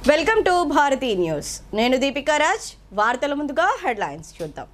Welcome to Bharati news నేను దీపికా రాజ్ వార్తల ముందుగా హెడ్లైన్స్ చూద్దాం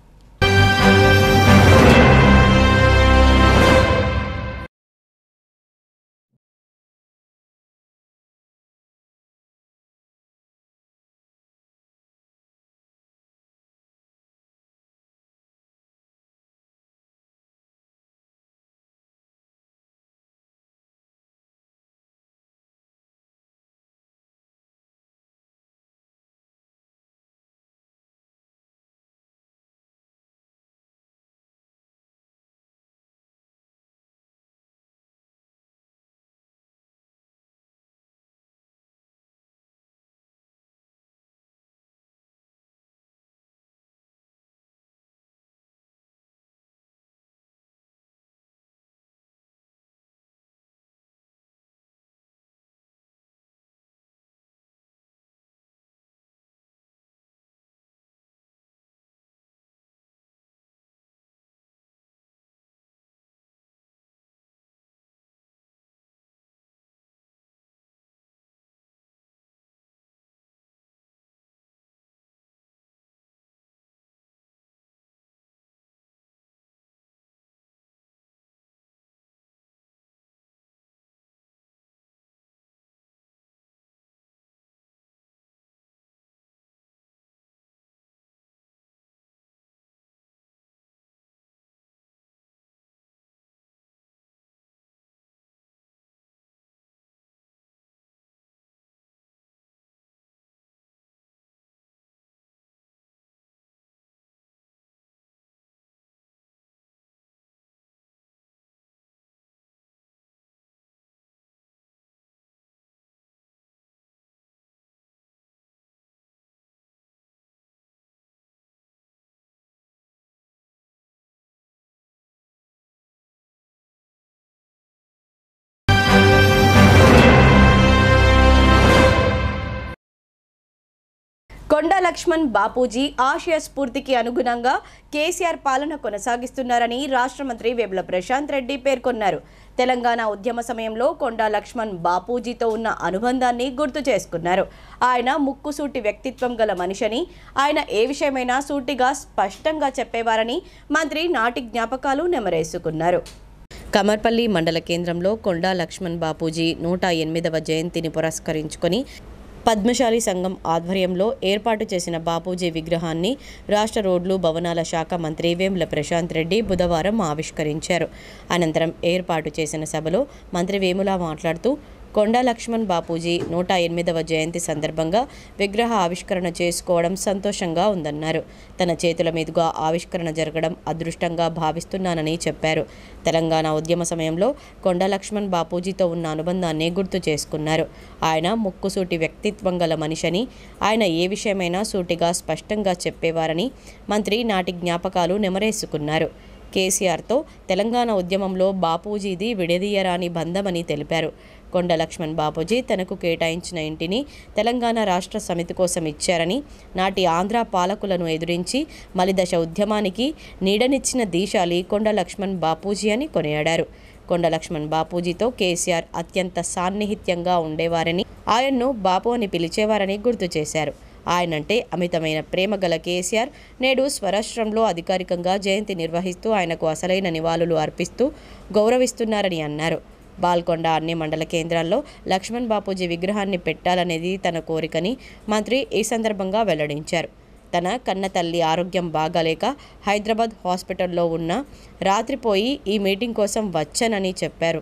కొండా లక్ష్మణ్ బాపూజీ ఆశయ స్ఫూర్తికి అనుగుణంగా కేసీఆర్ పాలన కొనసాగిస్తున్నారని రాష్ట్ర మంత్రి వేముల ప్రశాంత్ రెడ్డి పేర్కొన్నారు తెలంగాణ ఉద్యమ సమయంలో కొండా లక్ష్మణ్ బాపూజీతో ఉన్న అనుబంధాన్ని గుర్తు చేసుకున్నారు ఆయన ముక్కుసూటి వ్యక్తిత్వం గల మనిషిని ఆయన ఏ విషయమైనా సూటిగా స్పష్టంగా చెప్పేవారని మంత్రి నాటి జ్ఞాపకాలు నెమరేసుకున్నారు కమర్పల్లి మండల కేంద్రంలో కొండా లక్ష్మణ్ బాపూజీ నూట ఎనిమిదవ జయంతిని పురస్కరించుకొని పద్మశాలి సంఘం ఆధ్వర్యంలో ఏర్పాటు చేసిన బాపూజీ విగ్రహాన్ని రాష్ట్ర రోడ్లు భవనాల శాఖ మంత్రి వేముల ప్రశాంత్ రెడ్డి బుధవారం ఆవిష్కరించారు అనంతరం ఏర్పాటు చేసిన సభలో మంత్రి వేముల మాట్లాడుతూ కొండా లక్ష్మణ్ బాపూజీ నూట ఎనిమిదవ జయంతి సందర్భంగా విగ్రహ ఆవిష్కరణ చేసుకోవడం సంతోషంగా ఉందన్నారు తన చేతుల మీదుగా ఆవిష్కరణ జరగడం అదృష్టంగా భావిస్తున్నానని చెప్పారు తెలంగాణ ఉద్యమ సమయంలో కొండా లక్ష్మణ్ బాపూజీతో ఉన్న అనుబంధాన్ని గుర్తు చేసుకున్నారు ఆయన ముక్కుసూటి వ్యక్తిత్వం గల మనిషని ఆయన ఏ విషయమైనా సూటిగా స్పష్టంగా చెప్పేవారని మంత్రి నాటి జ్ఞాపకాలు నెమరేసుకున్నారు కేసీఆర్తో తెలంగాణ ఉద్యమంలో బాపూజీది విడదీయరాని బంధమని తెలిపారు కొండ లక్ష్మణ్ బాపూజీ తనకు కేటాయించిన ఇంటిని తెలంగాణ రాష్ట్ర సమితి కోసం ఇచ్చారని నాటి ఆంధ్ర పాలకులను ఎదురించి మలిదశ ఉద్యమానికి నీడనిచ్చిన దీశాలి కొండ లక్ష్మణ్ బాపూజీ అని కొనియాడారు కొండ లక్ష్మణ్ బాపూజీతో కేసీఆర్ అత్యంత సాన్నిహిత్యంగా ఉండేవారని ఆయన్ను బాపు అని పిలిచేవారని గుర్తు చేశారు ఆయనంటే అమితమైన ప్రేమ గల కేసీఆర్ నేడు స్వరాష్ట్రంలో అధికారికంగా జయంతి నిర్వహిస్తూ ఆయనకు అసలైన నివాళులు అర్పిస్తూ గౌరవిస్తున్నారని అన్నారు బాల్కొండ అన్ని మండల కేంద్రాల్లో లక్ష్మణ్ బాపూజీ విగ్రహాన్ని పెట్టాలనేది తన కోరికని మంత్రి ఈ సందర్భంగా వెల్లడించారు తన కన్న తల్లి ఆరోగ్యం బాగాలేక హైదరాబాద్ హాస్పిటల్లో ఉన్న రాత్రిపోయి ఈ మీటింగ్ కోసం వచ్చానని చెప్పారు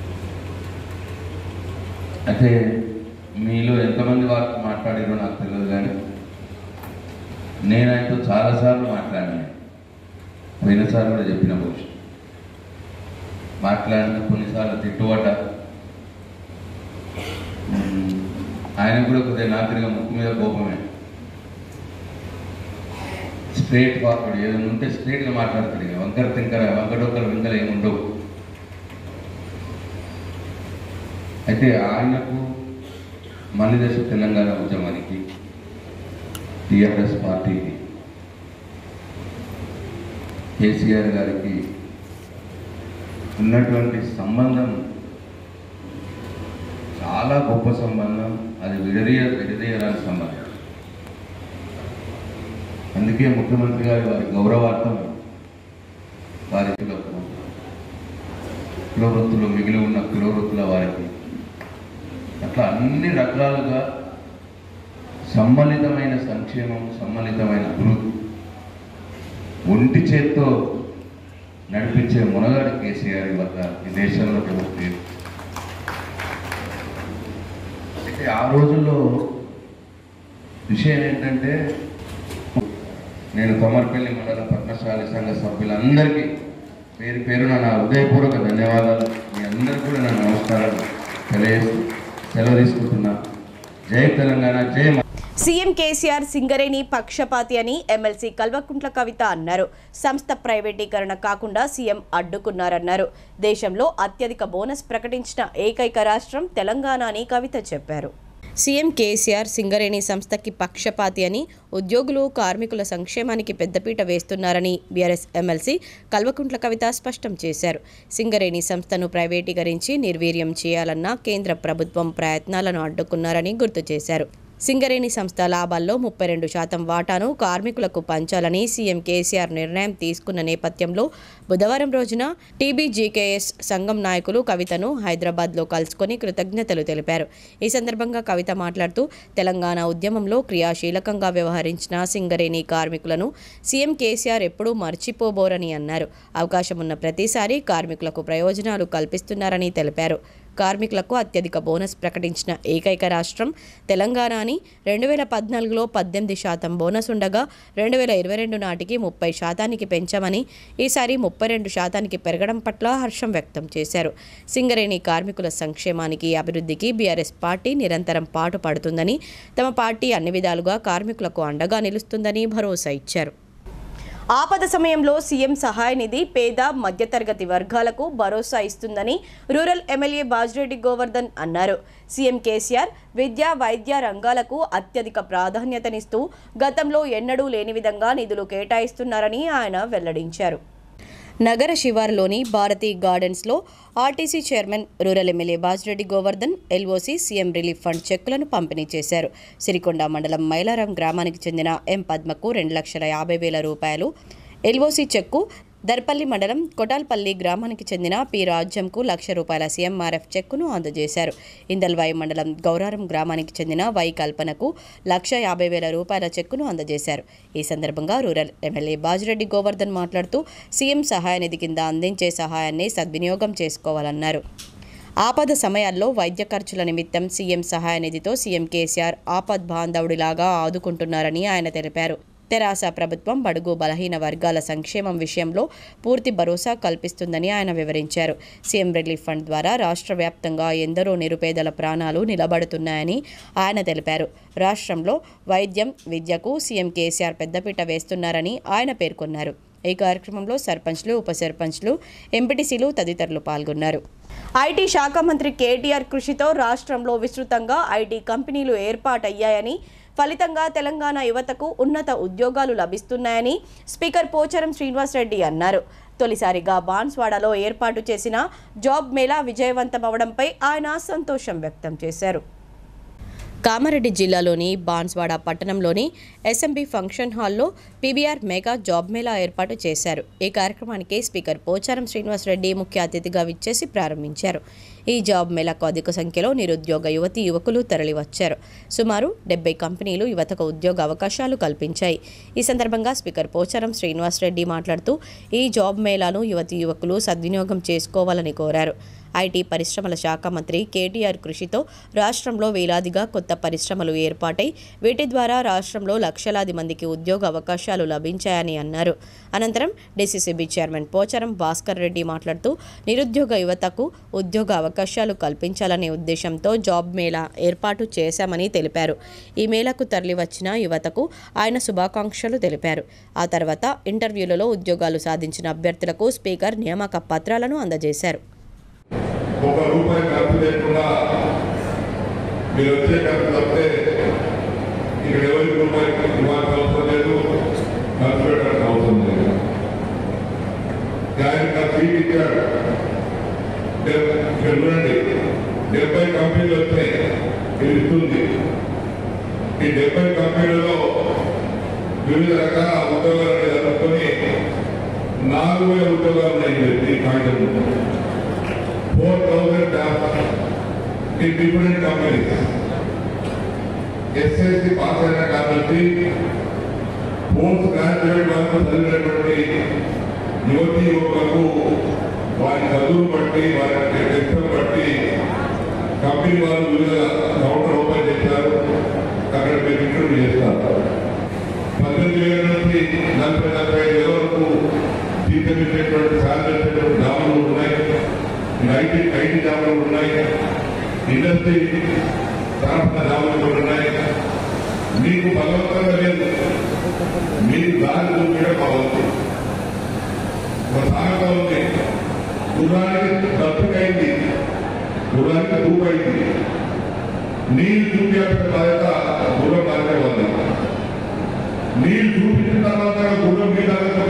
అయితే మీలో ఎంతమంది వారితో మాట్లాడారో నాకు తెలియదు కానీ నేను ఆయనతో చాలాసార్లు మాట్లాడినాను పోయినసారి కూడా చెప్పిన బహుశా మాట్లాడిన కొన్నిసార్లు తిట్టుబడ్డ ఉమ్, ఆయన కూడా కొద్దిగా నాకరిగా ముక్కు మీద కోపమే స్ట్రేట్ ఫార్వర్డ్ ఏదైనా ఉంటే స్ట్రేట్గా మాట్లాడతాడు ఇక వంకర తింకర వంకడొక్కర వింకలు ఏమి ఉండవు అయితే ఆయనకు మలిదశ తెలంగాణ ఉద్యమానికి టిఆర్ఎస్ పార్టీకి కేసీఆర్ గారికి ఉన్నటువంటి సంబంధం చాలా గొప్ప సంబంధం అది విడదీయ విడదీయరాని సంబంధం అందుకే ముఖ్యమంత్రి గారి వారి గౌరవార్థం వారి కులకు కులవృత్తులు మిగిలి ఉన్న కులవృత్తుల వారికి అట్లా అన్ని రకాలుగా సమ్మలితమైన సంక్షేమం సమ్మలితమైన అభివృద్ధి ఒంటి చేత్తో నడిపించే మునగాడి కేసీఆర్ వద్ద ఈ దేశంలో ప్రభుత్వం అయితే ఆ రోజుల్లో విషయం ఏంటంటే నేను కొమర్పల్లి మండల పద్మశాలి సంఘ సభ్యులందరికీ పేరు పేరున నా హృదయపూర్వక ధన్యవాదాలు మీ అందరికీ కూడా నా నమస్కారాలు తెలియజేస్తూ సెలవు తీసుకుంటున్నా జై తెలంగాణ జై మా- సీఎం కేసీఆర్ సింగరేణి పక్షపాతి అని ఎమ్మెల్సీ కల్వకుంట్ల కవిత అన్నారు సంస్థ ప్రైవేటీకరణ కాకుండా సీఎం అడ్డుకున్నారన్నారు దేశంలో అత్యధిక బోనస్ ప్రకటించిన ఏకైక రాష్ట్రం తెలంగాణ అని కవిత చెప్పారు సీఎం కేసీఆర్ సింగరేణి సంస్థకి పక్షపాతి అని ఉద్యోగులు కార్మికుల సంక్షేమానికి పెద్దపీట వేస్తున్నారని బీఆర్ఎస్ ఎమ్మెల్సీ కల్వకుంట్ల కవిత స్పష్టం చేశారు సింగరేణి సంస్థను ప్రైవేటీకరించి నిర్వీర్యం చేయాలన్న కేంద్ర ప్రభుత్వం ప్రయత్నాలను అడ్డుకున్నారని గుర్తు చేశారు సింగరేణి సంస్థ లాభాల్లో ముప్పై రెండు శాతం వాటాను కార్మికులకు పంచాలని సీఎం కేసీఆర్ నిర్ణయం తీసుకున్న నేపథ్యంలో బుధవారం రోజున టీబీజీకేఎస్ సంఘం నాయకులు కవితను హైదరాబాద్లో కలుసుకొని కృతజ్ఞతలు తెలిపారు ఈ సందర్భంగా కవిత మాట్లాడుతూ తెలంగాణ ఉద్యమంలో క్రియాశీలకంగా వ్యవహరించిన సింగరేణి కార్మికులను సీఎం కేసీఆర్ ఎప్పుడూ మర్చిపోబోరని అన్నారు అవకాశం ఉన్న ప్రతిసారి కార్మికులకు ప్రయోజనాలు కల్పిస్తున్నారని తెలిపారు కార్మికులకు అత్యధిక బోనస్ ప్రకటించిన ఏకైక రాష్ట్రం తెలంగాణ అని రెండు వేల పద్నాలుగులో పద్దెనిమిది శాతం బోనస్ ఉండగా రెండు వేల ఇరవై రెండు నాటికి ముప్పై శాతానికి పెంచామని ఈసారి ముప్పై రెండు శాతానికి పెరగడం పట్ల హర్షం వ్యక్తం చేశారు సింగరేణి కార్మికుల సంక్షేమానికి అభివృద్ధికి బీఆర్ఎస్ పార్టీ నిరంతరం పాటుపడుతుందని తమ పార్టీ అన్ని విధాలుగా కార్మికులకు అండగా నిలుస్తుందని భరోసా ఇచ్చారు ఆపద సమయంలో సీఎం సహాయ నిధి పేద మధ్యతరగతి వర్గాలకు భరోసా ఇస్తుందని రూరల్ ఎమ్మెల్యే బాజిరెడ్డి గోవర్ధన్ అన్నారు సీఎం కేసీఆర్ విద్య వైద్య రంగాలకు అత్యధిక ప్రాధాన్యతనిస్తూ గతంలో ఎన్నడూ లేని విధంగా నిధులు కేటాయిస్తున్నారని ఆయన వెల్లడించారు నగర శివారులోని భారతీ గార్డెన్స్లో RTC chairman rural MLA Bajireddy Govardhan LOC CM relief fund చెక్కులను పంపిణీ చేశారు సిరికొండ మండలం మైలారం గ్రామానికి చెందిన ఎం పద్మకు రెండు లక్షల యాభై వేల రూపాయలు ఎల్ఓసి చెక్కు దర్పల్లి మండలం కొటాల్పల్లి గ్రామానికి చెందిన పి రాజ్యంకు లక్ష రూపాయల సీఎంఆర్ఎఫ్ చెక్కును అందజేశారు ఇందల్వాయి మండలం గౌరారం గ్రామానికి చెందిన వై కల్పనకు లక్ష యాభై వేల రూపాయల చెక్కును అందజేశారు ఈ సందర్భంగా రూరల్ ఎమ్మెల్యే బాజిరెడ్డి గోవర్ధన్ మాట్లాడుతూ సీఎం సహాయ నిధి కింద అందించే సహాయాన్ని సద్వినియోగం చేసుకోవాలన్నారు ఆపద సమయాల్లో వైద్య ఖర్చుల నిమిత్తం సీఎం సహాయ నిధితో సీఎం కేసీఆర్ ఆపద్ బాంధవుడిలాగా ఆదుకుంటున్నారని ఆయన తెలిపారు తెరాస ప్రభుత్వం బడుగు బలహీన వర్గాల సంక్షేమం విషయంలో పూర్తి భరోసా కల్పిస్తుందని ఆయన వివరించారు సీఎం రిలీఫ్ ఫండ్ ద్వారా రాష్ట్ర వ్యాప్తంగా ఎందరో నిరుపేదల ప్రాణాలు నిలబడుతున్నాయని ఆయన తెలిపారు రాష్ట్రంలో వైద్యం విద్యకు సీఎం కేసీఆర్ పెద్దపీట వేస్తున్నారని ఆయన పేర్కొన్నారు ఈ కార్యక్రమంలో సర్పంచ్లు ఉప సర్పంచ్లు ఎంపీటీసీలు తదితరులు పాల్గొన్నారు ఐటీ శాఖ మంత్రి కేటీఆర్ కృషితో రాష్ట్రంలో విస్తృతంగా ఐటీ కంపెనీలు ఏర్పాటయ్యాయని ఫలితంగా తెలంగాణ యువతకు ఉన్నత ఉద్యోగాలు లభిస్తున్నాయని స్పీకర్ పోచారం శ్రీనివాసరెడ్డి అన్నారు తొలిసారిగా బాన్స్వాడలో ఏర్పాటు చేసిన జాబ్ మేళా విజయవంతమవడంపై ఆయన సంతోషం వ్యక్తం చేశారు కామారెడ్డి జిల్లాలోని బాన్స్వాడ పట్టణంలోని ఎస్ఎంబి ఫంక్షన్ హాల్లో పీబీఆర్ మెగా జాబ్ మేళా ఏర్పాటు చేశారు ఈ కార్యక్రమానికి స్పీకర్ పోచారం శ్రీనివాసరెడ్డి ముఖ్య అతిథిగా విచ్చేసి ప్రారంభించారు ఈ జాబ్ మేళాకు అధిక సంఖ్యలో నిరుద్యోగ యువతి యువకులు తరలివచ్చారు సుమారు డెబ్బై కంపెనీలు యువతకు ఉద్యోగ అవకాశాలు కల్పించాయి ఈ సందర్భంగా స్పీకర్ పోచారం శ్రీనివాసరెడ్డి మాట్లాడుతూ ఈ జాబ్ మేళాను యువతి యువకులు సద్వినియోగం చేసుకోవాలని కోరారు ఐటీ పరిశ్రమల శాఖ మంత్రి కేటీఆర్ కృషితో రాష్ట్రంలో వేలాదిగా కొత్త పరిశ్రమలు ఏర్పాటై వీటి ద్వారా రాష్ట్రంలో లక్షలాది మందికి ఉద్యోగ అవకాశాలు లభించాయని అన్నారు అనంతరం డీసీసీబీ చైర్మన్ పోచారం భాస్కర్ రెడ్డి మాట్లాడుతూ నిరుద్యోగ యువతకు ఉద్యోగ అవకాశాలు కల్పించాలనే ఉద్దేశంతో జాబ్ మేళా ఏర్పాటు చేశామని తెలిపారు ఈ మేళకు తరలివచ్చిన యువతకు ఆయన శుభాకాంక్షలు తెలిపారు ఆ తర్వాత ఇంటర్వ్యూలలో ఉద్యోగాలు సాధించిన అభ్యర్థులకు స్పీకర్ నియామక పత్రాలను అందజేశారు ఒక రూపాయి ఖర్చు లేకుండా మీరు వచ్చే ఖర్చు తప్పితే ఇక్కడ ఎవరికి రూపాయి ఇవ్వాల్సిన అవసరం లేదు ఖర్చు పెట్టాల్సిన అవసరం లేదు ఆయన నాకు సీట్ ఇచ్చాడు ఇక్కడ ఇక్కడ చూడండి డెబ్బై కంపెనీలు వచ్చాయి ఇది ఇస్తుంది ఈ డెబ్బై కంపెనీలలో వివిధ రకాల ఉద్యోగాలు జరుపుకొని నాలుగు వేల ఉద్యోగాలు ఉన్నాయి ఈ కాగితం ఫోర్ థౌసండ్ ఈ డిఫరెంట్ కంపెనీస్ ఎస్ఎస్సి పాస్ అయిన కాబట్టి పోస్ట్ గ్రాడ్యుయేట్ వరకు చదివినటువంటి యువతి యువకులకు వారి చదువు బట్టి వారి టెస్టులు బట్టి కంపెనీ వాళ్ళు వివిధ కౌంటర్ ఓపెన్ చేశారు అక్కడ మీరు ఇంటర్వ్యూ చేస్తారు పద్దెనిమిది వేల నుంచి నలభై నలభై ఐదు వేల వరకు జీతం ఇచ్చేటువంటి శాలరీ ఇచ్చేటువంటి జాబులు ఉన్నాయి ఐటీ ఐటీ జాబులు ఉన్నాయి ఇండస్ట్రీ తరఫున జాబులు కూడా ఉన్నాయి మీకు బలవంతంగా లేదు మీరు దారి చూపించడం బాగుంది ఒక సామెత ఉంది గుర్రానికి దప్పుకైంది గుర్రానికి దూపైంది నీళ్ళు చూపించాల్సిన బాధ్యత గుర్రం బాధ్యత ఉంది నీళ్ళు చూపించిన తర్వాత గుర్రం మీద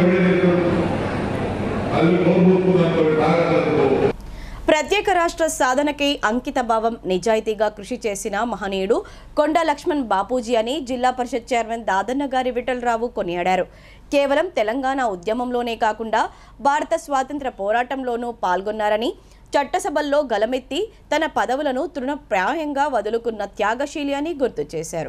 అది నోరు మూసుకున్నట్టు తాగడంతో ప్రత్యేక రాష్ట్ర సాధనకై అంకిత భావం నిజాయితీగా కృషి చేసిన మహనీయుడు కొండ లక్ష్మణ్ బాపూజీ అని జిల్లా పరిషత్ చైర్మన్ దాదన్న గారి విఠలరావు కొనియాడారు కేవలం తెలంగాణ ఉద్యమంలోనే కాకుండా భారత స్వాతంత్ర పోరాటంలోనూ పాల్గొన్నారని చట్టసభల్లో గలమెత్తి తన పదవులను తృణప్రాయంగా వదులుకున్న త్యాగశీలి అని గుర్తు చేశారు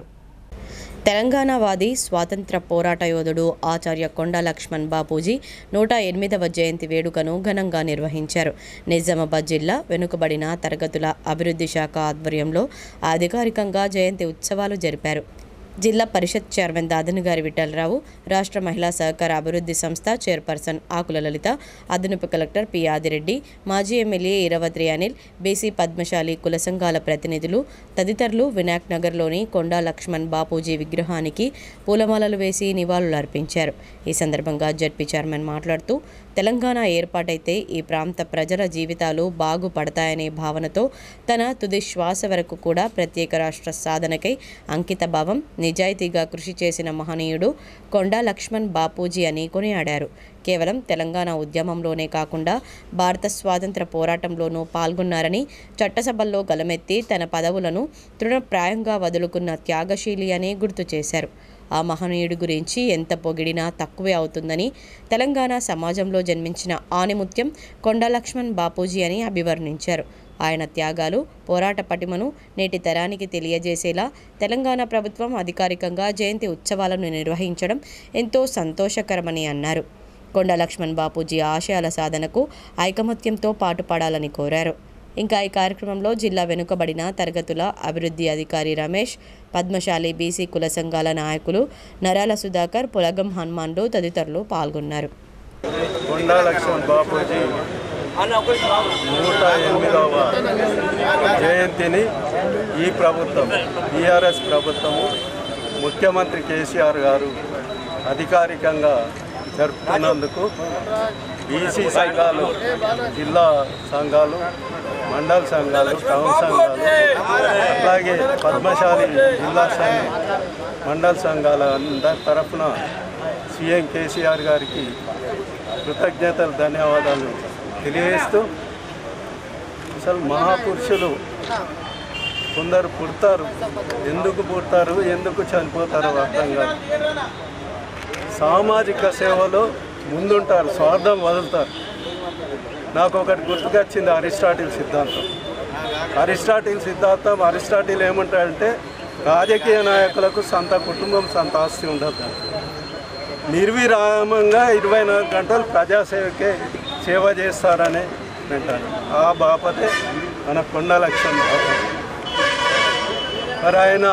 తెలంగాణవాది స్వాతంత్ర పోరాట యోధుడు ఆచార్య కొండ లక్ష్మణ్ బాపూజీ నూట ఎనిమిదవ జయంతి వేడుకను ఘనంగా నిర్వహించారు నిజామాబాద్ జిల్లా వెనుకబడిన తరగతుల అభివృద్ధి శాఖ ఆధ్వర్యంలో అధికారికంగా జయంతి ఉత్సవాలు జరిపారు జిల్లా పరిషత్ చైర్మన్ దాదన్ గారి విఠలరావు రాష్ట్ర మహిళా సహకార అభివృద్ధి సంస్థ చైర్పర్సన్ ఆకుల లలిత అదనపు కలెక్టర్ పి ఆదిరెడ్డి మాజీ ఎమ్మెల్యే ఇరవత్రి అనిల్ బీసీ పద్మశాలి కుల సంఘాల ప్రతినిధులు తదితరులు వినాయక్ నగర్లోని కొండా లక్ష్మణ్ బాపూజీ విగ్రహానికి పూలమాలలు వేసి నివాళులర్పించారు ఈ సందర్భంగా జడ్పీ చైర్మన్ మాట్లాడుతూ తెలంగాణ ఏర్పాటైతే ఈ ప్రాంత ప్రజల జీవితాలు బాగుపడతాయనే భావనతో తన తుది శ్వాస వరకు కూడా ప్రత్యేక రాష్ట్ర సాధనకై అంకిత భావం నిజాయితీగా కృషి చేసిన మహనీయుడు కొండా లక్ష్మణ్ బాపూజీ అని కొనియాడారు కేవలం తెలంగాణ ఉద్యమంలోనే కాకుండా భారత స్వాతంత్ర పోరాటంలోనూ పాల్గొన్నారని చట్టసభల్లో గలమెత్తి తన పదవులను తృణప్రాయంగా వదులుకున్న త్యాగశీలి అని గుర్తు చేశారు ఆ మహనీయుడి గురించి ఎంత పొగిడినా తక్కువే అవుతుందని తెలంగాణ సమాజంలో జన్మించిన ఆనిముత్యం కొండా లక్ష్మణ్ బాపూజీ అని అభివర్ణించారు ఆయన త్యాగాలు పోరాట పటిమను నేటి తరానికి తెలియజేసేలా తెలంగాణ ప్రభుత్వం అధికారికంగా జయంతి ఉత్సవాలను నిర్వహించడం ఎంతో సంతోషకరమని అన్నారు కొండ లక్ష్మణ్ బాపూజీ ఆశయాల సాధనకు ఐకమత్యంతో పాటుపడాలని కోరారు ఇంకా ఈ కార్యక్రమంలో జిల్లా వెనుకబడిన తరగతుల అభివృద్ధి అధికారి రమేష్ పద్మశాలి బీసీ కుల సంఘాల నాయకులు నరాల సుధాకర్ పులగం హనుమాన్లు తదితరులు పాల్గొన్నారు కొండా లక్ష్మణ్ బాపూజీ నూట ఎనిమిదవ జయంతిని ఈ ప్రభుత్వం టీఆర్ఎస్ ప్రభుత్వము ముఖ్యమంత్రి కేసీఆర్ గారు అధికారికంగా జరుపుతున్నందుకు బీసీ సంఘాలు జిల్లా సంఘాలు మండల సంఘాలు టౌన్ సంఘాలు అట్లాగే పద్మశాలి జిల్లా సంఘం మండల సంఘాల అందరి తరఫున సీఎం కేసీఆర్ గారికి కృతజ్ఞతలు ధన్యవాదాలు తెలియజేస్తూ అసలు మహాపురుషులు కొందరు పుడతారు ఎందుకు పుడతారు ఎందుకు చనిపోతారో అర్థం కాదు సామాజిక సేవలో ముందుంటారు స్వార్థం వదులుతారు నాకు ఒకటి గుర్తుకొచ్చింది అరిస్టాటిల్ సిద్ధాంతం అరిస్టాటిల్ సిద్ధాంతం అరిస్టాటిల్ ఏమంటాడంటే రాజకీయ నాయకులకు సొంత కుటుంబం సొంత ఆస్తి ఉండదు నిర్విరామంగా ఇరవై నాలుగు గంటలు ప్రజాసేవకే సేవ చేస్తారని అంటారు ఆ బాపతే మన కొండ లక్ష్యం బాపతే మరి ఆయన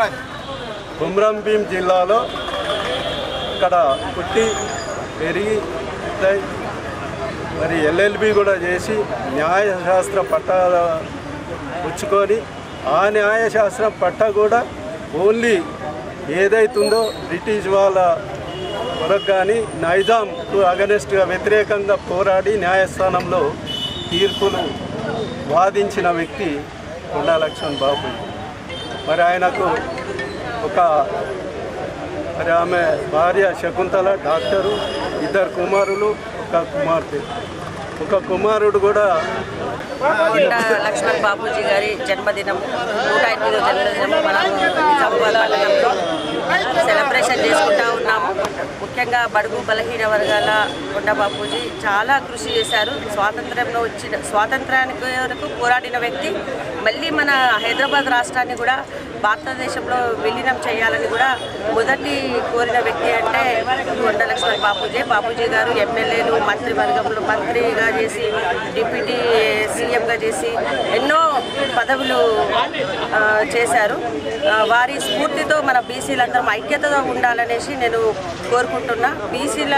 కుమ్రం భీం జిల్లాలో ఇక్కడ పుట్టి పెరిగి పెద్దయి, మరి ఎల్ఎల్బి కూడా చేసి న్యాయశాస్త్ర పట్టా పుచ్చుకొని ఆ న్యాయశాస్త్రం పట్ట కూడా ఓన్లీ ఏదైతుందో బ్రిటిష్ వాళ్ళ కొరకు కానీ నైజాంకు అగనెస్ట్గా వ్యతిరేకంగా పోరాడి న్యాయస్థానంలో తీర్పులు వాదించిన వ్యక్తి కొండా లక్ష్మణ్ బాబు మరి ఆయనకు ఒక మరి ఆమె భార్య శకుంతల డాక్టరు ఇద్దరు కుమారులు ఒక కుమార్తె ఒక కుమారుడు కూడా కొండ లక్ష్మణ్ బాబూజీ గారి జన్మదినం నూట ఎనిమిదో జన్మదినం మనం నిజామాబాద్ పట్టణంలో సెలబ్రేషన్ చేసుకుంటా ఉన్నాము ముఖ్యంగా బడుగు బలహీన వర్గాల కొండ బాపూజీ చాలా కృషి చేశారు స్వాతంత్రంలో వచ్చిన స్వాతంత్రానికి వరకు పోరాడిన వ్యక్తి మళ్ళీ మన హైదరాబాద్ రాష్ట్రాన్ని కూడా భారతదేశంలో విలీనం చేయాలని కూడా మొదటి కోరిన వ్యక్తి అంటే కొండ లక్ష్మణ్ బాపూజీ బాపూజీ గారు ఎమ్మెల్యేలు మంత్రివర్గంలో మంత్రిగా చేసి డిప్యూటీ సీఎంగా చేసి ఎన్నో పదవులు ఆ, చేశారు ఆ, వారి స్ఫూర్తితో మన బీసీలందరం ఐక్యతగా ఉండాలనేసి నేను కోరుకుంటున్నా బీసీల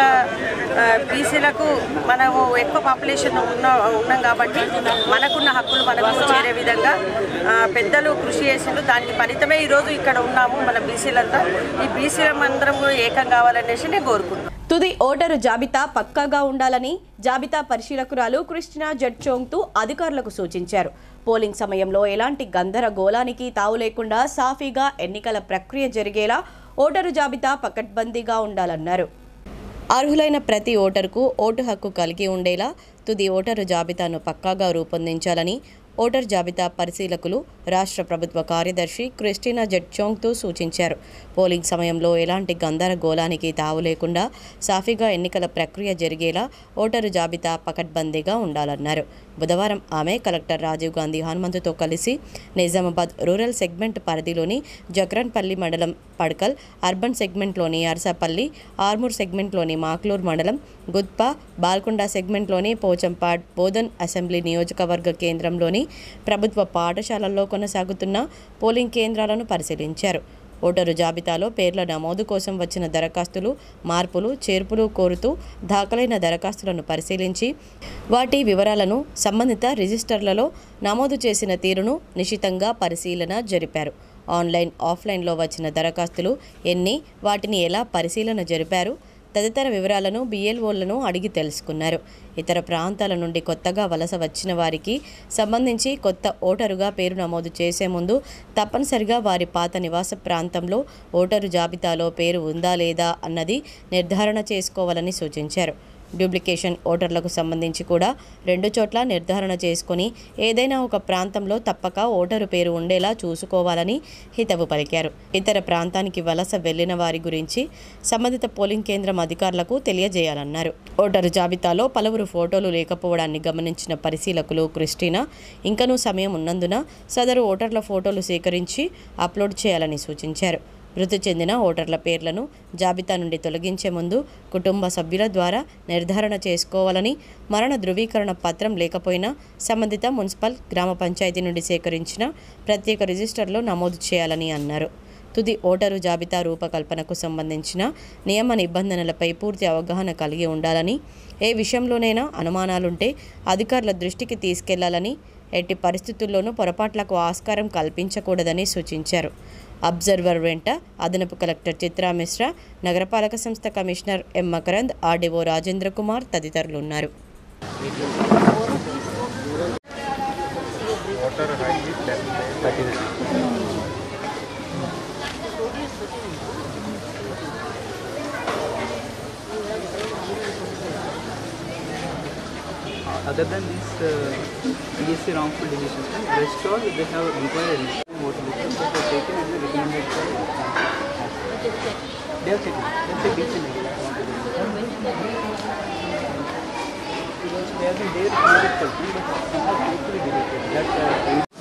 బీసీలకు మనము ఎక్కువ పాపులేషన్ ఉన్న ఉన్నాం కాబట్టి మనకున్న హక్కులు మనకు చేరే విధంగా ఆ, పెద్దలు కృషి చేసిండ్రు దానికి ఫలితమే ఈరోజు ఇక్కడ ఉన్నాము మన బీసీలంతా ఈ బీసీలందరం కూడా ఏకం కావాలనేసి నేను కోరుకుంటున్నాను తుది ఓటరు జాబితా పక్కాగా ఉండాలని జాబితా పరిశీలకురాలు క్రిస్టినా జడ్చోంగ్తు అధికారులకు సూచించారు పోలింగ్ సమయంలో ఎలాంటి గందరగోళానికి తావు లేకుండా సాఫీగా ఎన్నికల ప్రక్రియ జరిగేలా ఓటరు జాబితా పకడ్బందీగా ఉండాలన్నారు అర్హులైన ప్రతి ఓటరుకు ఓటు హక్కు కలిగి ఉండేలా తుది ఓటరు జాబితాను పక్కాగా రూపొందించాలని ఓటర్ జాబితా పరిశీలకులు రాష్ట్ర ప్రభుత్వ కార్యదర్శి క్రిస్టినా జెట్చోంగ్తో సూచించారు పోలింగ్ సమయంలో ఎలాంటి గందరగోళానికి తావు లేకుండా సాఫీగా ఎన్నికల ప్రక్రియ జరిగేలా ఓటరు జాబితా పకడ్బందీగా ఉండాలన్నారు బుధవారం ఆమె కలెక్టర్ రాజీవ్ గాంధీ హనుమంతుతో కలిసి నిజామాబాద్ రూరల్ సెగ్మెంట్ పరిధిలోని జక్రన్పల్లి మండలం పడ్కల్ అర్బన్ సెగ్మెంట్లోని అర్సాపల్లి ఆర్మూర్ సెగ్మెంట్లోని మాక్లూర్ మండలం గుత్పా బాల్కొండ సెగ్మెంట్లోని పోచంపాడ్ బోధన్ అసెంబ్లీ నియోజకవర్గ కేంద్రంలోని ప్రభుత్వ పాఠశాలల్లో కొనసాగుతున్న పోలింగ్ కేంద్రాలను పరిశీలించారు ఓటరు జాబితాలో పేర్ల నమోదు కోసం వచ్చిన దరఖాస్తులు మార్పులు చేర్పులు కోరుతూ దాఖలైన దరఖాస్తులను పరిశీలించి వాటి వివరాలను సంబంధిత రిజిస్టర్లలో నమోదు చేసిన తీరును నిశితంగా పరిశీలన జరిపారు ఆన్లైన్ ఆఫ్లైన్లో వచ్చిన దరఖాస్తులు ఎన్ని వాటిని ఎలా పరిశీలన జరిపారు తదితర వివరాలను బిఎల్ఓలను అడిగి తెలుసుకున్నారు ఇతర ప్రాంతాల నుండి కొత్తగా వలస వచ్చిన వారికి సంబంధించి కొత్త ఓటరుగా పేరు నమోదు చేసే ముందు తప్పనిసరిగా వారి పాత నివాస ప్రాంతంలో ఓటరు జాబితాలో పేరు ఉందా లేదా అన్నది నిర్ధారణ చేసుకోవాలని సూచించారు డూప్లికేషన్ ఓటర్లకు సంబంధించి కూడా రెండు చోట్ల నిర్ధారణ చేసుకొని ఏదైనా ఒక ప్రాంతంలో తప్పక ఓటరు పేరు ఉండేలా చూసుకోవాలని హితవు పలికారు ఇతర ప్రాంతానికి వలస వెళ్లిన వారి గురించి సంబంధిత పోలింగ్ కేంద్రం అధికారులకు తెలియజేయాలన్నారు ఓటరు జాబితాలో పలువురు ఫోటోలు లేకపోవడాన్ని గమనించిన పరిశీలకులు క్రిస్టినా ఇంకనూ సమయం ఉన్నందున సదరు ఓటర్ల ఫోటోలు సేకరించి అప్లోడ్ చేయాలని సూచించారు మృతి చెందిన ఓటర్ల పేర్లను జాబితా నుండి తొలగించే ముందు కుటుంబ సభ్యుల ద్వారా నిర్ధారణ చేసుకోవాలని మరణ ధృవీకరణ పత్రం లేకపోయినా సంబంధిత మున్సిపల్ గ్రామ పంచాయతీ నుండి సేకరించిన ప్రత్యేక రిజిస్టర్లో నమోదు చేయాలని అన్నారు తుది ఓటరు జాబితా రూపకల్పనకు సంబంధించిన నియమ నిబంధనలపై పూర్తి అవగాహన కలిగి ఉండాలని ఏ విషయంలోనైనా అనుమానాలుంటే అధికారుల దృష్టికి తీసుకెళ్లాలని ఎట్టి పరిస్థితుల్లోనూ పొరపాట్లకు ఆస్కారం కల్పించకూడదని సూచించారు అబ్జర్వర్ వెంట అదనపు కలెక్టర్ చిత్రా మిశ్రా నగరపాలక సంస్థ commissioner M Makarand RDO Rajendra Kumar తదితరులు ఉన్నారు other than these uh, PSC wrongful decisions, right, rest all they have inquired motivations that were taken and recommended by they have taken, they have taken each and every because they have been there for itself, but somehow painfully deleted. That uh,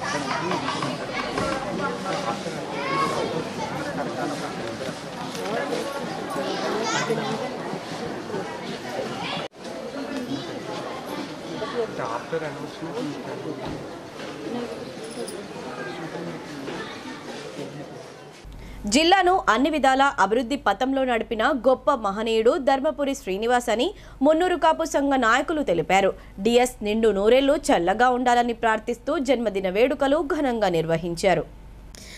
జిల్లాను అన్ని విధాల అభివృద్ధి పథంలో నడిపిన గొప్ప మహనీయుడు ధర్మపురి శ్రీనివాస్ అని మున్నూరు కాపు సంఘ నాయకులు తెలిపారు డిఎస్ నిండు నూరేళ్లు చల్లగా ఉండాలని ప్రార్థిస్తూ జన్మదిన వేడుకలు ఘనంగా నిర్వహించారు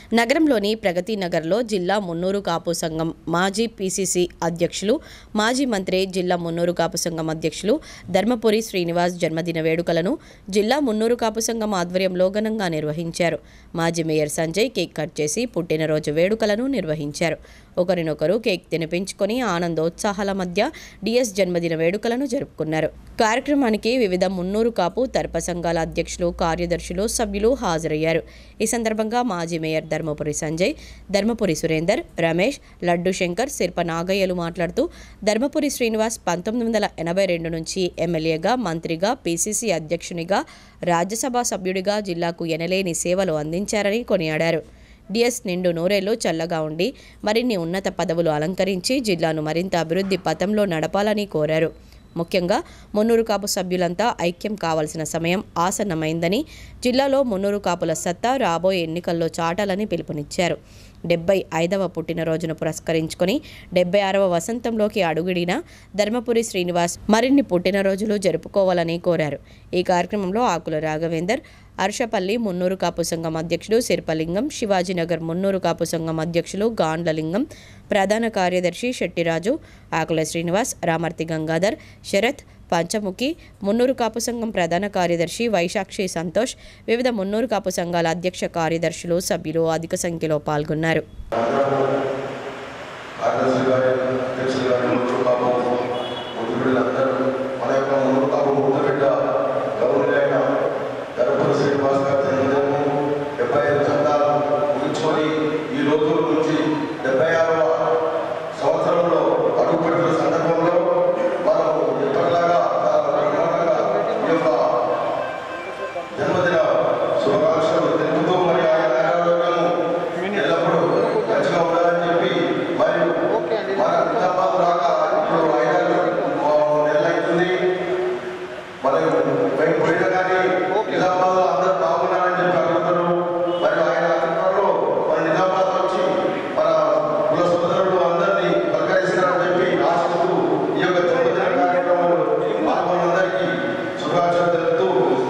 నగరంలోని ప్రగతి నగర్లో జిల్లా మున్నూరు కాపు సంఘం మాజీ పీసీసీ అధ్యక్షులు మాజీ మంత్రి జిల్లా మున్నూరు కాపు సంఘం అధ్యక్షులు ధర్మపురి శ్రీనివాస్ జన్మదిన వేడుకలను జిల్లా మున్నూరు కాపు సంఘం ఆధ్వర్యంలో ఘనంగా నిర్వహించారు మాజీ మేయర్ సంజయ్ కేక్ కట్ చేసి పుట్టినరోజు వేడుకలను నిర్వహించారు ఒకరినొకరు కేక్ తినిపించుకొని ఆనందోత్సాహాల మధ్య డిఎస్ జన్మదిన వేడుకలను జరుపుకున్నారు కార్యక్రమానికి వివిధ మున్నూరు కాపు తర్ప సంఘాల అధ్యక్షులు కార్యదర్శులు సభ్యులు హాజరయ్యారు ఈ సందర్భంగా మాజీ మేయర్ ధర్మపురి సంజయ్ ధర్మపురి సురేందర్ రమేష్ లడ్డు శంకర్ శిల్ప నాగయ్యలు మాట్లాడుతూ ధర్మపురి శ్రీనివాస్ పంతొమ్మిది వందల ఎనభై రెండు నుంచి ఎమ్మెల్యేగా మంత్రిగా పీసీసీ అధ్యక్షునిగా రాజ్యసభ సభ్యుడిగా జిల్లాకు ఎనలేని సేవలు అందించారని కొనియాడారు డిఎస్ నిండు నూరేళ్లు చల్లగా ఉండి మరిన్ని ఉన్నత పదవులు అలంకరించి జిల్లాను మరింత అభివృద్ధి పథంలో నడపాలని కోరారు ముఖ్యంగా మున్నూరు కాపు సభ్యులంతా ఐక్యం కావాల్సిన సమయం ఆసన్నమైందని జిల్లాలో మున్నూరు కాపుల సత్తా రాబోయే ఎన్నికల్లో చాటాలని పిలుపునిచ్చారు డెబ్బై ఐదవ పుట్టినరోజును పురస్కరించుకొని డెబ్బై ఆరవ వసంతంలోకి అడుగిడిన ధర్మపురి శ్రీనివాస్ మరిన్ని పుట్టినరోజులు జరుపుకోవాలని కోరారు ఈ కార్యక్రమంలో ఆకుల రాఘవేందర్ అర్షపల్లి మున్నూరు కాపు సంఘం అధ్యక్షుడు శిల్పలింగం శివాజీనగర్ మున్నూరు కాపు సంఘం అధ్యక్షులు గాండ్లలింగం ప్రధాన కార్యదర్శి శెట్టిరాజు ఆకుల శ్రీనివాస్ రామర్తి గంగాధర్ శరత్ పంచముఖి మున్నూరు కాపు సంఘం ప్రధాన కార్యదర్శి వైశాక్షి సంతోష్ వివిధ మున్నూరు కాపు సంఘాల అధ్యక్ష కార్యదర్శులు సభ్యులు అధిక సంఖ్యలో పాల్గొన్నారు కార్యదర్శి గారి అధ్యక్షులు గారి ముగ్గురు కాపు ముద్దుబిడ్డలందరూ మన యొక్క ముగ్గురు కాపు ముద్దుబిడ్డ గౌరవులైన ధర్మపురి శ్రీనివాస్ గారి జన్మదినము డెబ్బై ఐదు చందాలు ముగించుకొని ఈ రోజు నుంచి డెబ్బై ఆరవ సంవత్సరంలో అడుగుపెట్టిన సందర్భంలో మనం ఎప్పటిలాగా చాలా బ్రహ్మాండంగా ఈ యొక్క జన్మదిన శుభాకాంక్షలు తెలుపుతూ మరి ఆయన ఆరోగ్యము ఎల్లప్పుడూ మంచిగా ఉండాలని చెప్పి మరియు మన నిజామాబాద్ రాక ఇప్పుడు ఐదారు నెలలు అవుతుంది మరియు మేము పోయినా కానీ నిజామాబాద్ అందరూ బాగున్నారని చెప్పి అడుగుతారు మరియు ఆయన అభిప్రాయంలో మన నిజామాబాద్ వచ్చి మన కుల సోదరులు అందరినీ పలకరిస్తారని చెప్పి ఆశిస్తూ ఈ యొక్క జన్మదిన కార్యక్రమంలో పాల్గొన్నందరికీ శుభాకాంక్షలు తెలుపుతూ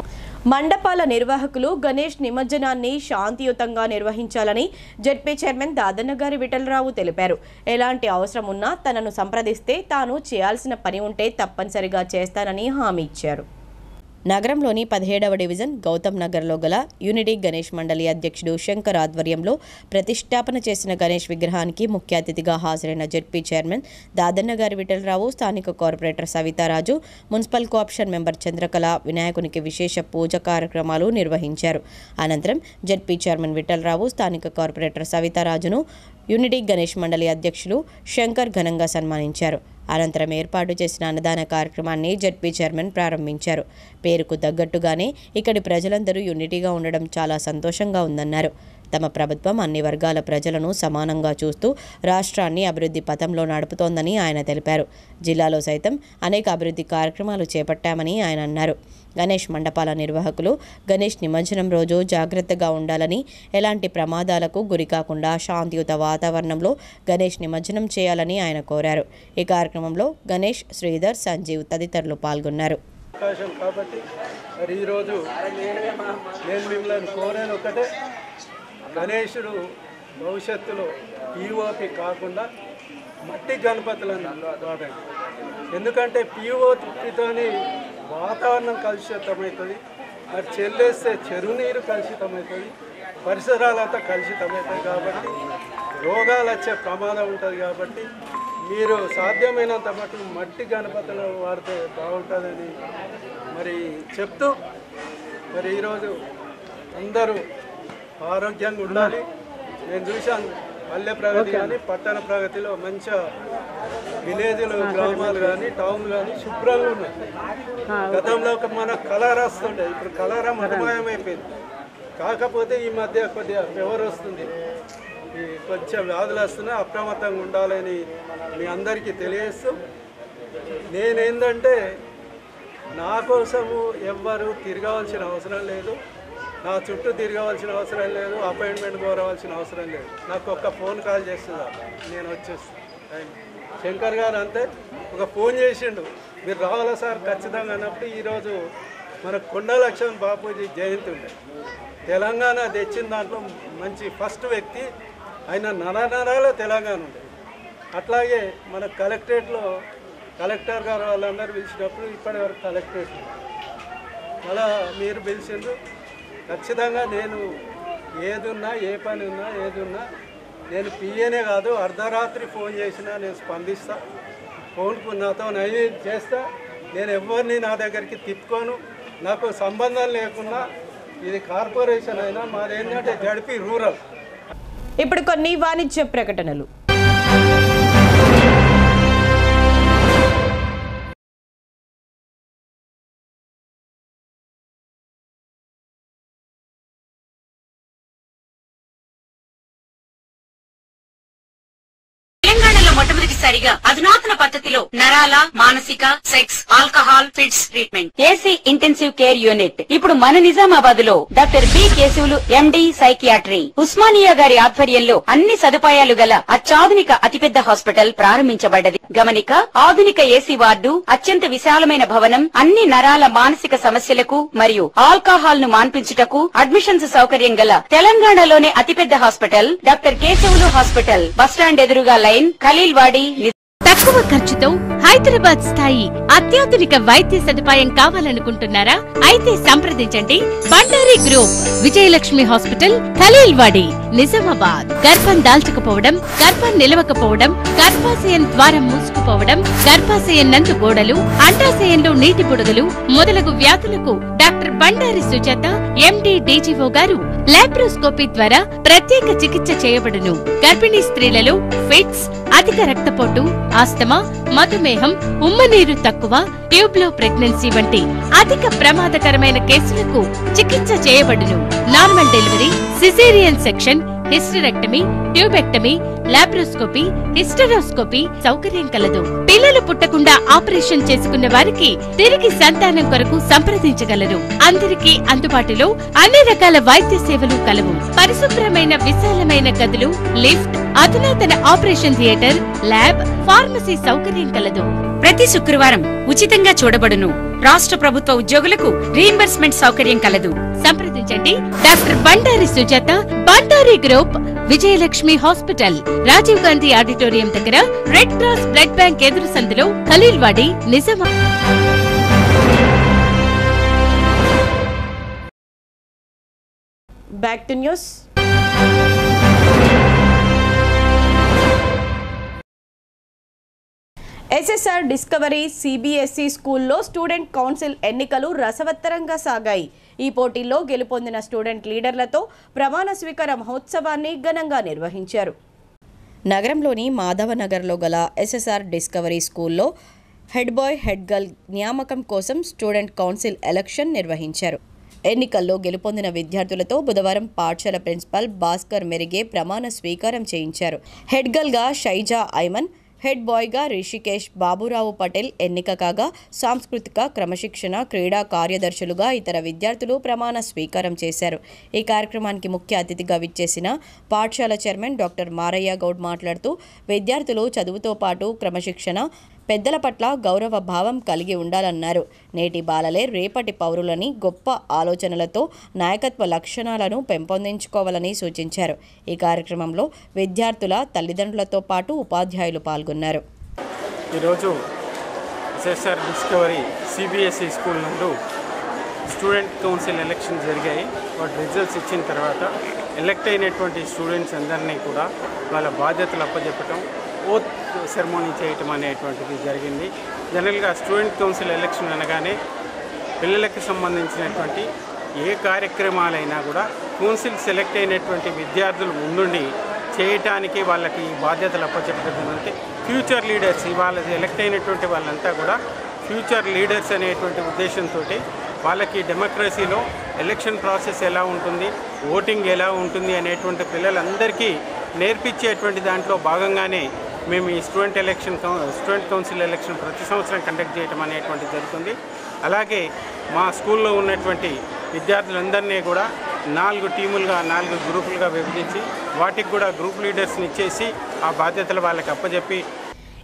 మండపాల నిర్వాహకులు గణేష్ నిమజ్జనాన్ని శాంతియుతంగా నిర్వహించాలని జడ్పీ చైర్మన్ దాదన్న గారి విఠలరావు తెలిపారు ఎలాంటి అవసరం ఉన్నా తనను సంప్రదిస్తే తాను చేయాల్సిన పని ఉంటే తప్పనిసరిగా చేస్తానని హామీ ఇచ్చారు నగరంలోని పదిహేడవ డివిజన్ గౌతమ్ నగర్లో గల యూనిటీ గణేష్ మండలి అధ్యక్షుడు శంకర్ ఆధ్వర్యంలో ప్రతిష్టాపన చేసిన గణేష్ విగ్రహానికి ముఖ్య అతిథిగా హాజరైన జడ్పీ చైర్మన్ దాదన్న గారి విఠలరావు స్థానిక corporator Savitharaju municipal co-option member Chandrakala వినాయకునికి విశేష పూజ కార్యక్రమాలు నిర్వహించారు అనంతరం జడ్పీ చైర్మన్ విఠలరావు స్థానిక కార్పొరేటర్ సవితారాజును యూనిటీ గణేష్ మండలి అధ్యక్షులు శంకర్ ఘనంగా సన్మానించారు అనంతరం ఏర్పాటు చేసిన అన్నదాన కార్యక్రమాన్ని జడ్పీ చైర్మన్ ప్రారంభించారు పేరుకు తగ్గట్టుగానే ఇక్కడి ప్రజలందరూ యూనిటీగా ఉండడం చాలా సంతోషంగా ఉందన్నారు తమ ప్రభుత్వం అన్ని వర్గాల ప్రజలను సమానంగా చూస్తూ రాష్ట్రాన్ని అభివృద్ధి పథంలో నడుపుతోందని ఆయన తెలిపారు జిల్లాలో సైతం అనేక అభివృద్ధి కార్యక్రమాలు చేపట్టామని ఆయన అన్నారు గణేష్ మండపాల నిర్వాహకులు గణేష్ నిమజ్జనం రోజు జాగ్రత్తగా ఉండాలని ఎలాంటి ప్రమాదాలకు గురికాకుండా శాంతియుత వాతావరణంలో గణేష్ నిమజ్జనం చేయాలని ఆయన కోరారు ఈ కార్యక్రమంలో గణేష్ శ్రీధర్ సంజీవ్ తదితరులు పాల్గొన్నారు అవకాశం కాబట్టి మరి ఈరోజు నేను మిమ్మల్ని కోరేది ఒకటే గణేశుడు భవిష్యత్తులో పిఓపి కాకుండా మట్టి గణపతులను వాడండి ఎందుకంటే పిఓపితోని వాతావరణం కలుషితమవుతుంది మరి చెల్లేస్తే చెరువు నీరు కలుషితమవుతుంది పరిసరాలంతా కలుషితమవుతాయి కాబట్టి రోగాలు వచ్చే ప్రమాదం ఉంటుంది కాబట్టి మీరు సాధ్యమైనంత మటుకు మట్టి గణపతులు వాడితే బాగుంటుందని మరి చెప్తూ మరి ఈరోజు అందరూ ఆరోగ్యంగా ఉండాలి నేను చూశాను పల్లె ప్రగతి కానీ పట్టణ ప్రగతిలో మంచిగా విలేజ్లు గ్రామాలు కానీ టౌన్లు కానీ శుభ్రంగా ఉన్నాయి గతంలో ఒక మన కలర్ వస్తుండే ఇప్పుడు కలరా మధుమాయమైపోయింది కాకపోతే ఈ మధ్య కొద్దిగా ఫీవర్ వస్తుంది ఈ కొంచెం వ్యాధులు వస్తున్నాయి అప్రమత్తంగా ఉండాలని మీ అందరికీ తెలియజేస్తూ నేనేందంటే నా కోసము ఎవ్వరు తిరగవలసిన అవసరం లేదు నా చుట్టూ తిరగవలసిన అవసరం లేదు అపాయింట్మెంట్ కోరవలసిన అవసరం లేదు నాకు ఒక్క ఫోన్ కాల్ చేస్తుందా నేను వచ్చేస్తాను థాంక్ యూ. శంకర్ గారు అంతే ఒక ఫోన్ చేసిండు మీరు రావాలా సార్ ఖచ్చితంగా అన్నప్పుడు ఈరోజు మన కొండ లక్ష్మణ్ బాపూజీ జయంతి ఉండే తెలంగాణ తెచ్చిన దాంట్లో మంచి ఫస్ట్ వ్యక్తి ఆయన నరనరాల తెలంగాణ ఉండే అట్లాగే మన కలెక్టరేట్లో కలెక్టర్ గారు వాళ్ళందరూ పిలిచినప్పుడు ఇప్పటి వరకు కలెక్టరేట్ ఉంది. అలా మీరు పిలిచిండ్రు ఖచ్చితంగా నేను ఏదున్నా ఏ పని ఉన్నా ఏదున్నా నేను పిఏనే కాదు అర్ధరాత్రి ఫోన్ చేసినా నేను స్పందిస్తా ఫోన్కు నాతో నైన్ చేస్తా నేను ఎవరిని నా దగ్గరికి తిప్పుకోను నాకు సంబంధం లేకుండా ఇది కార్పొరేషన్ అయినా మాది ఏంటంటే జడిపి రూరల్ ఇప్పుడు కొన్ని వాణిజ్య ప్రకటనలు తెలంగాణలో మొట్టమొదటిసారిగా అధునాతన పద్ధతిలో నరాల మానసిక sex alcohol fits treatment AC intensive care unit ఇప్పుడు మన నిజామాబాద్ లో doctor B Keshavulu MD psychiatry Osmania గారి ఆధ్వర్యంలో అన్ని సదుపాయాలు గల అత్యాధునిక అతిపెద్ద హాస్పిటల్ ప్రారంభించబడ్డది గమనిక ఆధునిక ఏసీ వార్డు అత్యంత విశాలమైన భవనం అన్ని నరాల మానసిక సమస్యలకు మరియు ఆల్కహాల్ ను మాన్పించుటకు అడ్మిషన్స్ సౌకర్యం గల తెలంగాణలోనే అతిపెద్ద hospital doctor Keshavulu hospital bus stand ఎదురుగా లైన్ ఖలీల్ వాడి తక్కువ ఖర్చుతో హైదరాబాద్ స్థాయి అత్యాధునిక వైద్య సదుపాయం కావాలనుకుంటున్నారా అయితే సంప్రదించండి బండారి గ్రూప్ విజయలక్ష్మి హాస్పిటల్ ఖలీల్వాడి నిజామాబాద్ గర్భం దాల్చకపోవడం గర్భం నిలవకపోవడం గర్భాశయం ద్వారం మూసుకుపోవడం గర్భాశయం నందు గోడలు అండాశయంలో నీటి బుడగలు మొదలగు వ్యాధులకు doctor Bandari Sujatha MD DGO గారు లాప్రోస్కోపీ ద్వారా ప్రత్యేక చికిత్స చేయబడును గర్భిణీ స్త్రీలలో ఫిట్స్ అధిక రక్తపోటు ఆస్తమా మధుమేహం ఉమ్మనీరు తక్కువ ట్యూబ్ లో ప్రెగ్నెన్సీ వంటి అధిక ప్రమాదకరమైన కేసులకు చికిత్స చేయబడును normal delivery caesarean section hysterectomy tubectomy laparoscopy hysteroscopy సౌకర్యం కలదు పిల్లలు పుట్టకుండా ఆపరేషన్ చేసుకున్న వారికి తిరిగి సంతానం కొరకు సంప్రదించగలరు అందరికీ అందుబాటులో అన్ని రకాల వైద్య సేవలు కలవు పరిశుభ్రమైన విశాలమైన గదులు లిఫ్ట్ అధునాతన ఆపరేషన్ థియేటర్ ల్యాబ్ ఫార్మసీ సౌకర్యం కలదు ప్రతి శుక్రవారం ఉచితంగా చూడబడును రాష్ట్ర ప్రభుత్వ ఉద్యోగులకు రీయింబర్స్మెంట్ సౌకర్యం కలదు సంప్రదించండి doctor Bandari Sujatha Bandari group Vijayalakshmi hospital Rajiv Gandhi auditorium దగ్గర రెడ్ క్రాస్ బ్లడ్ బ్యాంక్ ఎదురు సందులో ఖలీల్వాడి నిజామా back to news SSR Discovery CBSE స్కూల్లో స్టూడెంట్ కౌన్సిల్ ఎన్నికలు రసవత్తరంగా సాగాయి ఈ పోటీల్లో గెలుపొందిన స్టూడెంట్ లీడర్లతో ప్రమాణ స్వీకార మహోత్సవాన్ని ఘనంగా నిర్వహించారు నగరంలోని మాధవనగర్లో గల ఎస్ఎస్ఆర్ డిస్కవరీ స్కూల్లో హెడ్ బాయ్ హెడ్ గర్ల్ నియామకం కోసం స్టూడెంట్ కౌన్సిల్ ఎలక్షన్ నిర్వహించారు ఎన్నికల్లో గెలుపొందిన విద్యార్థులతో బుధవారం పాఠశాల ప్రిన్సిపల్ భాస్కర్ మెరిగే ప్రమాణ స్వీకారం చేయించారు హెడ్ గర్ల్గా షైజా ఐమన్ హెడ్ బాయ్గా రిషికేష్ బాబురావు పటేల్ ఎన్నిక కాగా సాంస్కృతిక క్రమశిక్షణ క్రీడా కార్యదర్శులుగా ఇతర విద్యార్థులు ప్రమాణ స్వీకారం చేశారు ఈ కార్యక్రమానికి ముఖ్య అతిథిగా విచ్చేసిన పాఠశాల చైర్మన్ డాక్టర్ మారయ్య గౌడ్ మాట్లాడుతూ విద్యార్థులు చదువుతో పాటు క్రమశిక్షణ పెద్దల పట్ల గౌరవ భావం కలిగి ఉండాలన్నారు నేటి బాలలే రేపటి పౌరులని గొప్ప ఆలోచనలతో నాయకత్వ లక్షణాలను పెంపొందించుకోవాలని సూచించారు ఈ కార్యక్రమంలో విద్యార్థుల తల్లిదండ్రులతో పాటు ఉపాధ్యాయులు పాల్గొన్నారు ఈరోజు ఎస్ఎస్ఆర్ డిస్కవరీ సిబిఎస్ఈ స్కూల్ నందు స్టూడెంట్ కౌన్సిల్ ఎలక్షన్ జరిగాయి వాటి రిజల్ట్స్ ఇచ్చిన తర్వాత ఎలక్ట్ అయినటువంటి స్టూడెంట్స్ అందరినీ కూడా వాళ్ళ బాధ్యతలు అప్పచెప్పటం ఓత్ సెరమోనీ చేయటం అనేటువంటిది జరిగింది జనరల్గా స్టూడెంట్ కౌన్సిల్ ఎలక్షన్ అనగానే పిల్లలకు సంబంధించినటువంటి ఏ కార్యక్రమాలైనా కూడా కౌన్సిల్ సెలెక్ట్ అయినటువంటి విద్యార్థులు ముందుండి చేయటానికి వాళ్ళకి ఈ బాధ్యతలు అప్పచెప్పడం అంటే ఫ్యూచర్ లీడర్స్ ఇవాళ ఎలక్ట్ అయినటువంటి వాళ్ళంతా కూడా ఫ్యూచర్ లీడర్స్ అనేటువంటి ఉద్దేశంతో వాళ్ళకి డెమోక్రసీలో ఎలక్షన్ ప్రాసెస్ ఎలా ఉంటుంది ఓటింగ్ ఎలా ఉంటుంది అనేటువంటి పిల్లలందరికీ నేర్పించేటువంటి దాంట్లో భాగంగానే మేము ఈ స్టూడెంట్ ఎలక్షన్ కౌ స్టూడెంట్ కౌన్సిల్ ఎలక్షన్ ప్రతి సంవత్సరం కండక్ట్ చేయడం అనేటువంటిది జరుగుతుంది అలాగే మా స్కూల్లో ఉన్నటువంటి విద్యార్థులందరినీ కూడా నాలుగు టీములుగా నాలుగు గ్రూపులుగా విభజించి వాటికి కూడా గ్రూప్ లీడర్స్ని ఇచ్చేసి ఆ బాధ్యతలు వాళ్ళకి అప్పచెప్పి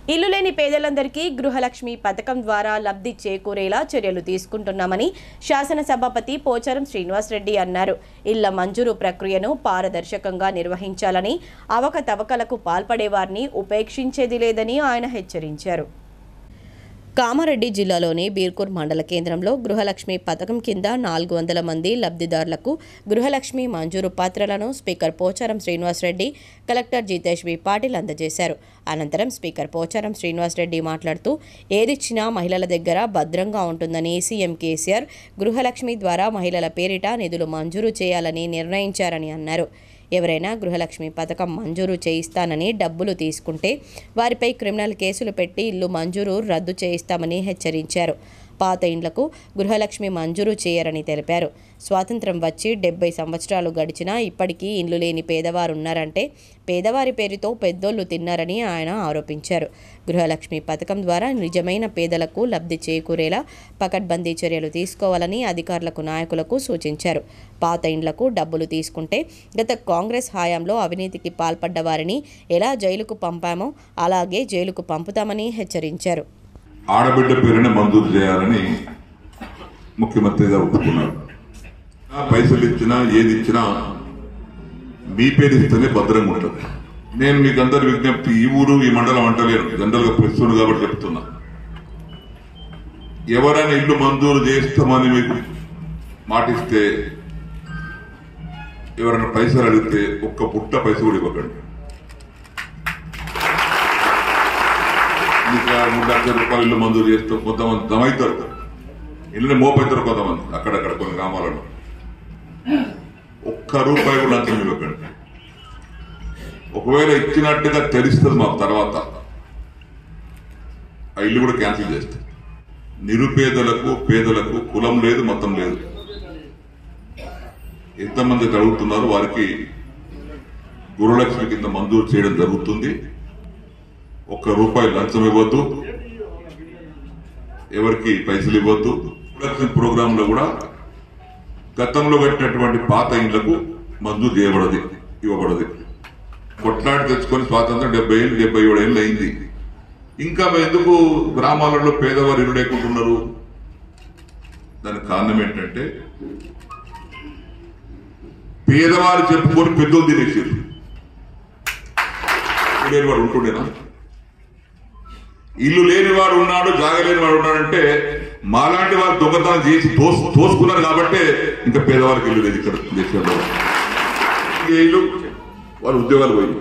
ఇల్లు లేని పేదలందరికీ గృహలక్ష్మి పథకం ద్వారా లబ్ధి చేకూరేలా చర్యలు తీసుకుంటున్నామని శాసనసభాపతి పోచారం శ్రీనివాసరెడ్డి అన్నారు ఇళ్ల మంజూరు ప్రక్రియను పారదర్శకంగా నిర్వహించాలని అవకతవకలకు పాల్పడే వారిని ఉపేక్షించేది లేదని ఆయన హెచ్చరించారు కామారెడ్డి జిల్లాలోని బీర్కూర్ మండల కేంద్రంలో గృహలక్ష్మి పథకం కింద నాలుగు వందల మంది లబ్ధిదారులకు గృహలక్ష్మి మంజూరు పత్రాలను speaker Pocharam Srinivasa Reddy collector Jitesh B Patil అందజేశారు అనంతరం స్పీకర్ పోచారం శ్రీనివాసరెడ్డి మాట్లాడుతూ ఏదిచ్చినా మహిళల దగ్గర భద్రంగా ఉంటుందని సీఎం కేసీఆర్ గృహలక్ష్మి ద్వారా మహిళల పేరిట నిధులు మంజూరు చేయాలని నిర్ణయించారని అన్నారు ఎవరైనా గృహలక్ష్మి పథకం మంజూరు చేయిస్తానని డబ్బులు తీసుకుంటే వారిపై క్రిమినల్ కేసులు పెట్టి ఇల్లు మంజూరు రద్దు చేయిస్తామని హెచ్చరించారు పాత ఇండ్లకు గృహలక్ష్మి మంజూరు చేయరని తెలిపారు స్వాతంత్రం వచ్చి డెబ్బై సంవత్సరాలు గడిచినా ఇప్పటికీ ఇండ్లు లేని పేదవారు ఉన్నారంటే పేదవారి పేరుతో పెద్దోళ్లు తిన్నారని ఆయన ఆరోపించారు గృహలక్ష్మి పథకం ద్వారా నిజమైన పేదలకు లబ్ధి చేకూరేలా పకడ్బందీ చర్యలు తీసుకోవాలని అధికారులకు నాయకులకు సూచించారు పాత ఇండ్లకు డబ్బులు తీసుకుంటే గత కాంగ్రెస్ హయాంలో అవినీతికి పాల్పడ్డ వారిని ఎలా జైలుకు పంపామో అలాగే జైలుకు పంపుతామని హెచ్చరించారు ఆడబిడ్డ పేరునే మంజూరు చేయాలని ముఖ్యమంత్రి గారు ఒప్పుకున్నారు ఆ పైసలు ఇచ్చినా ఏది ఇచ్చినా మీ పేరు ఇస్తేనే భద్రంగా ఉంటుంది నేను మీకు అందరి విజ్ఞప్తి ఈ ఊరు ఈ మండలం అంటలేను జనరల్ గా ప్రస్తుతం కాబట్టి చెప్తున్నా ఎవరైనా ఇల్లు మంజూరు చేస్తామని మీకు మాటిస్తే ఎవరైనా పైసలు అడిగితే ఒక్క పుట్ట పైసలు కూడా ఇవ్వకండి ఇంకా మూడు లక్షల రూపాయలు ఇల్లు మంజూరు చేస్తూ కొంతమంది దమవుతారు ఇల్లుని మోపవుతారు కొంతమంది అక్కడక్కడ కొన్ని గ్రామాలలో ఒక్క రూపాయి కూడా లంచం ఇవ్వకండి ఒకవేళ ఇచ్చినట్టుగా తెలుస్తుంది మాకు తర్వాత ఆ ఇల్లు కూడా క్యాన్సిల్ చేస్తాం నిరుపేదలకు పేదలకు కులం లేదు మతం లేదు ఎంతమంది అయితే అడుగుతున్నారో వారికి గురులక్ష్మి కింద మంజూరు చేయడం జరుగుతుంది ఒక్క రూపాయి లంచం ఇవ్వద్దు ఎవరికి పైసలు ఇవ్వద్దు ప్రొడక్షన్ ప్రోగ్రామ్ లో కూడా గతంలో కట్టినటువంటి పాత ఇండ్లకు మంజూరు చేయబడది ఇవ్వబడది కొట్లాడి తెచ్చుకొని స్వాతంత్రం డెబ్బై ఏళ్ళు డెబ్బై ఏడు ఏళ్ళు అయింది ఇంకా మేము ఎందుకు గ్రామాలలో పేదవారు ఇల్లు లేకుంటున్నారు దానికి కారణం ఏంటంటే పేదవారు చెప్పుకొని పెద్దోళ్ళు తినేసారు లేని వాడు ఉంటుండేనా ఇల్లు లేనివాడు ఉన్నాడు జాగ లేనివాడు ఉన్నాడంటే మాలాంటి వారు దొంగతనం చేసి తోసు తోసుకున్నారు కాబట్టే ఇంకా పేదవారికి ఇల్లు లేదు ఇక్కడ దేశంలో ఇంకా ఇల్లు వాళ్ళ ఉద్యోగాలు పోయి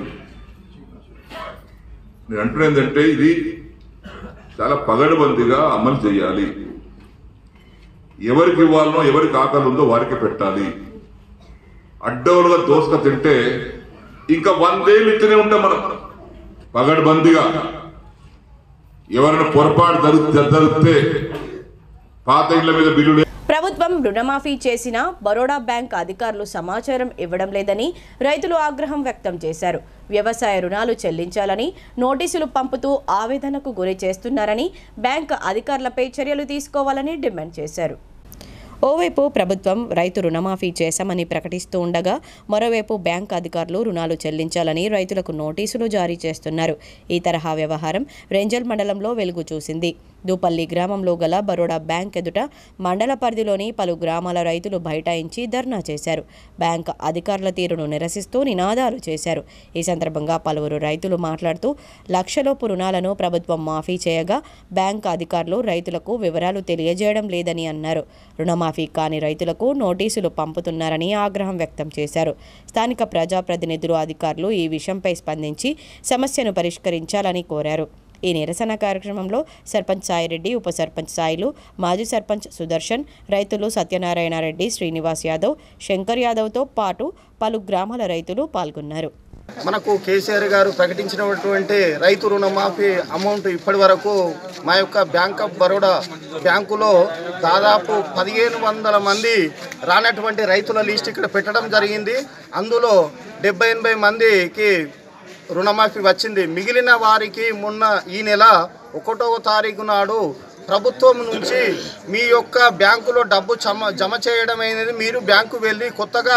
నేను అంటున్నా ఏంటంటే ఇది చాలా పగడబందిగా అమలు చేయాలి ఎవరికి ఇవ్వాలనో ఎవరికి ఆకలి ఉందో వారికి పెట్టాలి అడ్డవులుగా దోసుక తింటే ఇంకా వందేళ్ళు ఇస్తూనే ఉంటాం మనం పగడబందిగా ఎవరైనా పొరపాటు జరుగు జరిగితే పాత ఇళ్ల మీద బిల్లు ప్రభుత్వం రుణమాఫీ చేసినా బరోడా బ్యాంక్ అధికారులు సమాచారం ఇవ్వడం లేదని రైతులు ఆగ్రహం వ్యక్తం చేశారు వ్యవసాయ రుణాలు చెల్లించాలని నోటీసులు పంపుతూ ఆవేదనకు గురి చేస్తున్నారని బ్యాంక్ అధికారులపై చర్యలు తీసుకోవాలని డిమాండ్ చేశారు ఓవైపు ప్రభుత్వం రైతు రుణమాఫీ చేశామని ప్రకటిస్తూ ఉండగా మరోవైపు బ్యాంక్ అధికారులు రుణాలు చెల్లించాలని రైతులకు నోటీసులు జారీ చేస్తున్నారు ఈ తరహా వ్యవహారం రెంజల్ మండలంలో వెలుగు చూసింది దూపల్లి గ్రామంలో గల బరోడా బ్యాంక్ ఎదుట మండల పరిధిలోని పలు గ్రామాల రైతులు బైఠాయించి ధర్నా చేశారు బ్యాంక్ అధికారుల తీరును నిరసిస్తూ నినాదాలు చేశారు ఈ సందర్భంగా పలువురు రైతులు మాట్లాడుతూ లక్షలోపు రుణాలను ప్రభుత్వం మాఫీ చేయగా బ్యాంక్ అధికారులు రైతులకు వివరాలు తెలియజేయడం లేదని అన్నారు రుణమాఫీ కాని రైతులకు నోటీసులు పంపుతున్నారని ఆగ్రహం వ్యక్తం చేశారు స్థానిక ప్రజాప్రతినిధులు అధికారులు ఈ విషయంపై స్పందించి సమస్యను పరిష్కరించాలని కోరారు ఈ నిరసన కార్యక్రమంలో సర్పంచ్ సాయిరెడ్డి ఉప సర్పంచ్ సాయిలు మాజీ సర్పంచ్ సుదర్శన్ రైతులు సత్యనారాయణ రెడ్డి శ్రీనివాస్ యాదవ్ శంకర్ యాదవ్తో పాటు పలు గ్రామాల రైతులు పాల్గొన్నారు మనకు కేసీఆర్ గారు ప్రకటించినటువంటి రైతు రుణమాఫీ అమౌంట్ ఇప్పటి వరకు మా యొక్క బ్యాంక్ ఆఫ్ బరోడా బ్యాంకులో దాదాపు పదిహేను వందల మంది రానటువంటి రైతుల లిస్ట్ ఇక్కడ పెట్టడం జరిగింది అందులో డెబ్బై ఎనభై మందికి రుణమాఫీ వచ్చింది మిగిలిన వారికి మొన్న ఈ నెల ఒకటవ తారీఖు నాడు ప్రభుత్వం నుంచి మీ యొక్క బ్యాంకులో డబ్బు జమ జమ చేయడం అనేది మీరు బ్యాంకు వెళ్ళి కొత్తగా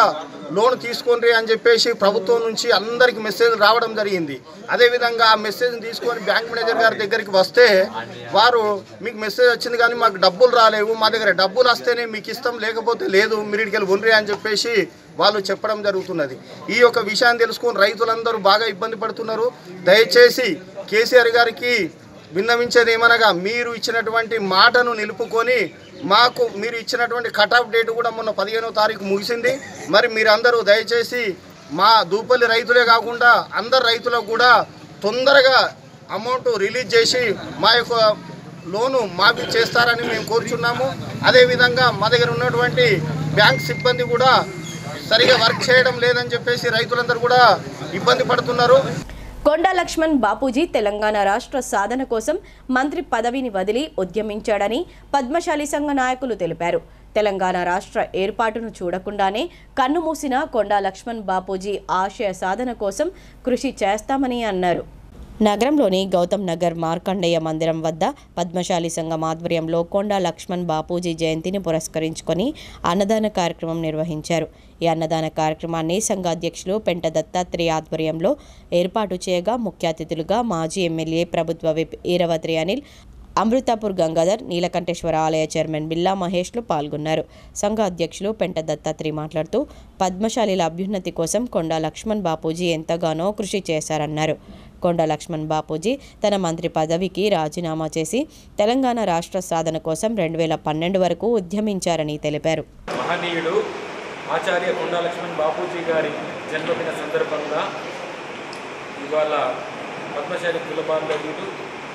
లోన్ తీసుకోండి అని చెప్పేసి ప్రభుత్వం నుంచి అందరికి మెసేజ్ రావడం జరిగింది అదేవిధంగా ఆ మెసేజ్ని తీసుకొని బ్యాంక్ మేనేజర్ గారి దగ్గరికి వస్తే వారు మీకు మెసేజ్ వచ్చింది కానీ మాకు డబ్బులు రాలేవు మా దగ్గర డబ్బులు వస్తేనే మీకు ఇష్టం లేకపోతే లేదు మీరు ఇక్కడికి ఉండ్రి అని చెప్పేసి వాళ్ళు చెప్పడం జరుగుతున్నది ఈ యొక్క విషయాన్ని తెలుసుకొని రైతులందరూ బాగా ఇబ్బంది పడుతున్నారు దయచేసి కేసీఆర్ గారికి విన్నవించేది ఏమనగా మీరు ఇచ్చినటువంటి మాటను నిలుపుకొని మాకు మీరు ఇచ్చినటువంటి కట్ ఆఫ్ డేట్ కూడా మొన్న పదిహేనో తారీఖు ముగిసింది మరి మీరందరూ దయచేసి మా దూపల్లి రైతులే కాకుండా అందరు రైతులకు కూడా తొందరగా అమౌంట్ రిలీజ్ చేసి మా యొక్క లోను మాఫీ చేస్తారని మేము కోరుచున్నాము అదేవిధంగా మా దగ్గర ఉన్నటువంటి బ్యాంక్ సిబ్బంది కూడా సరిగా వర్క్ చేయడం లేదని చెప్పేసి రైతులందరూ కూడా ఇబ్బంది పడుతున్నారు కొండా లక్ష్మణ్ బాపూజీ తెలంగాణ రాష్ట్ర సాధన కోసం మంత్రి పదవిని వదిలి ఉద్యమించాడని పద్మశాలి సంఘ నాయకులు తెలిపారు తెలంగాణ రాష్ట్ర ఏర్పాటును చూడకుండానే కన్నుమూసిన కొండా లక్ష్మణ్ బాపూజీ ఆశయ సాధన కోసం కృషి చేస్తామని అన్నారు నగరంలోని గౌతమ్ నగర్ మార్కండేయ మందిరం వద్ద పద్మశాలి సంఘం ఆధ్వర్యంలో కొండా లక్ష్మణ్ బాపూజీ జయంతిని పురస్కరించుకొని అన్నదాన కార్యక్రమం నిర్వహించారు ఈ అన్నదాన కార్యక్రమాన్ని సంఘ అధ్యక్షులు పెంట దత్తాత్రేయ ఆధ్వర్యంలో ఏర్పాటు చేయగా ముఖ్య అతిథులుగా మాజీ ఎమ్మెల్యే ప్రభుత్వ విప్ ఈరవత్రి అనిల్ అమృతాపూర్ గంగాధర్ నీలకంఠేశ్వర ఆలయ చైర్మన్ బిల్లా మహేష్లు పాల్గొన్నారు సంఘ అధ్యక్షులు పెంట దత్తాత్రి మాట్లాడుతూ పద్మశాలిల అభ్యున్నతి కోసం కొండా లక్ష్మణ్ బాపూజీ ఎంతగానో కృషి చేశారన్నారు కొండా లక్ష్మణ్ బాపూజీ తన మంత్రి పదవికి రాజీనామా చేసి తెలంగాణ రాష్ట్ర సాధన కోసం రెండు వేల పన్నెండు వరకు ఉద్యమించారని తెలిపారు మహనీయుడు ఆచార్య కొండా లక్ష్మణ్ బాపూజీ గారి జన్మదిన సందర్భంగా ఇవాళ పద్మశాలి కులబాల్లో వీరు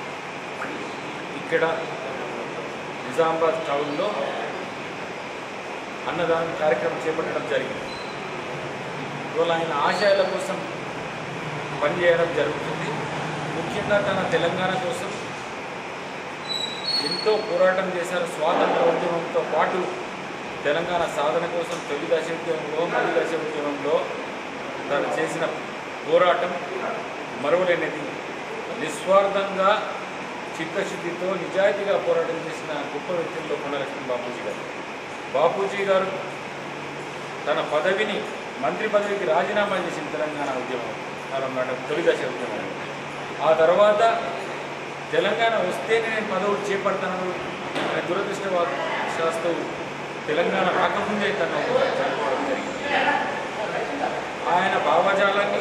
ఇక్కడ నిజామాబాద్ టౌన్లో అన్నదానం కార్యక్రమం చేపట్టడం జరిగింది ఇవాళ ఆయన ఆశయాల కోసం పనిచేయడం జరుగుతుంది ముఖ్యంగా తన తెలంగాణ కోసం ఎంతో పోరాటం చేశారు స్వాతంత్ర ఉద్యమంతో పాటు తెలంగాణ సాధన కోసం తొలి దశ ఉద్యమంలో మలి దశ ఉద్యమంలో తను చేసిన పోరాటం మరవలేనిది నిస్వార్థంగా చిత్తశుద్ధితో నిజాయితీగా పోరాటం చేసిన గొప్ప వ్యక్తుల్లో కొండలక్ష్మణ్ బాపూజీ గారు బాపూజీ గారు తన పదవిని మంత్రి పదవికి రాజీనామా చేసిన తెలంగాణ ఉద్యమం కాలం నాటి తొలి దశ ఉద్యమం ఆ తర్వాత తెలంగాణ వస్తేనే నేను పదవులు చేపడతాను అనే దురదృష్టవశాస్తు తెలంగాణ రాకముందే తను చనిపోవడం జరిగింది ఆయన భావజాలాన్ని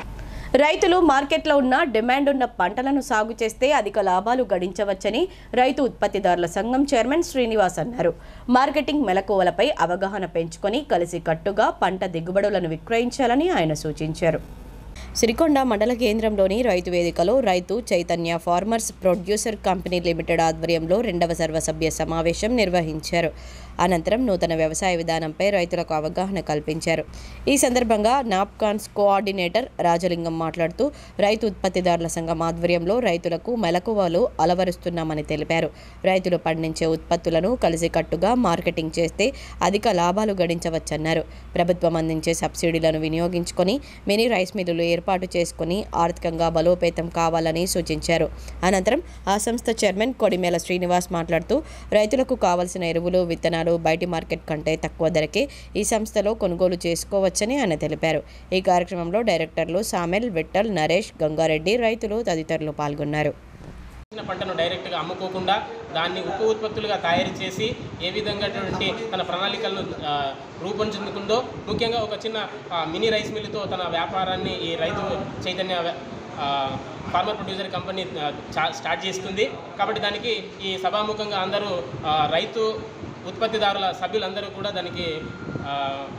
రైతులు మార్కెట్లో ఉన్న డిమాండ్ ఉన్న పంటలను సాగు చేస్తే అధిక లాభాలు గడించవచ్చని రైతు ఉత్పత్తిదారుల సంఘం చైర్మన్ శ్రీనివాస్ అన్నారు మార్కెటింగ్ మెలకువలపై అవగాహన పెంచుకొని కలిసి కట్టుగా పంట దిగుబడులను విక్రయించాలని ఆయన సూచించారు సిరికొండ మండల కేంద్రంలోని రైతు వేదికలో Rythu Chaitanya farmers producer company limited ఆధ్వర్యంలో రెండవ సర్వసభ్య సమావేశం నిర్వహించారు అనంతరం నూతన వ్యవసాయ విధానంపై రైతులకు అవగాహన కల్పించారు ఈ సందర్భంగా నాప్కాన్స్ కోఆర్డినేటర్ రాజలింగం మాట్లాడుతూ రైతు ఉత్పత్తిదారుల సంఘం ఆధ్వర్యంలో రైతులకు మెలకువలు అలవరుస్తున్నామని తెలిపారు రైతులు పండించే ఉత్పత్తులను కలిసికట్టుగా మార్కెటింగ్ చేస్తే అధిక లాభాలు గడించవచ్చన్నారు ప్రభుత్వం అందించే సబ్సిడీలను వినియోగించుకొని మినీ రైస్ మిల్లులు ఏర్పాటు చేసుకుని ఆర్థికంగా బలోపేతం కావాలని సూచించారు అనంతరం ఆ సంస్థ చైర్మన్ కొడిమేల శ్రీనివాస్ మాట్లాడుతూ రైతులకు కావలసిన ఎరువులు విత్తనాలు బయటి మార్కెట్ కంటే తక్కువ ధరకే ఈ సంస్థలో కొనుగోలు చేసుకోవచ్చని ఆయన తెలిపారు ఈ కార్యక్రమంలో డైరెక్టర్లు సామెల్ విట్టల్ నరేష్ గంగారెడ్డి రైతులు తదితరులు పాల్గొన్నారు చిన్న పంటను డైరెక్ట్గా అమ్ముకోకుండా దాన్ని ఉప ఉత్పత్తులుగా తయారు చేసి ఏ విధంగా తన ప్రణాళికలను ఆ, రూపొందించుకుందో ముఖ్యంగా ఒక చిన్న ఆ, మినీ రైస్ మిల్లుతో తన వ్యాపారాన్ని ఈ రైతు చైతన్య వ్య- ఆ, ఫార్మర్ ప్రొడ్యూసర్ కంపెనీ ఆ, చా- స్టార్ట్ చేస్తుంది కాబట్టి దానికి ఈ సభాముఖంగా అందరూ ఆ, రైతు ఉత్పత్తిదారుల సభ్యులందరూ కూడా దానికి ఆ,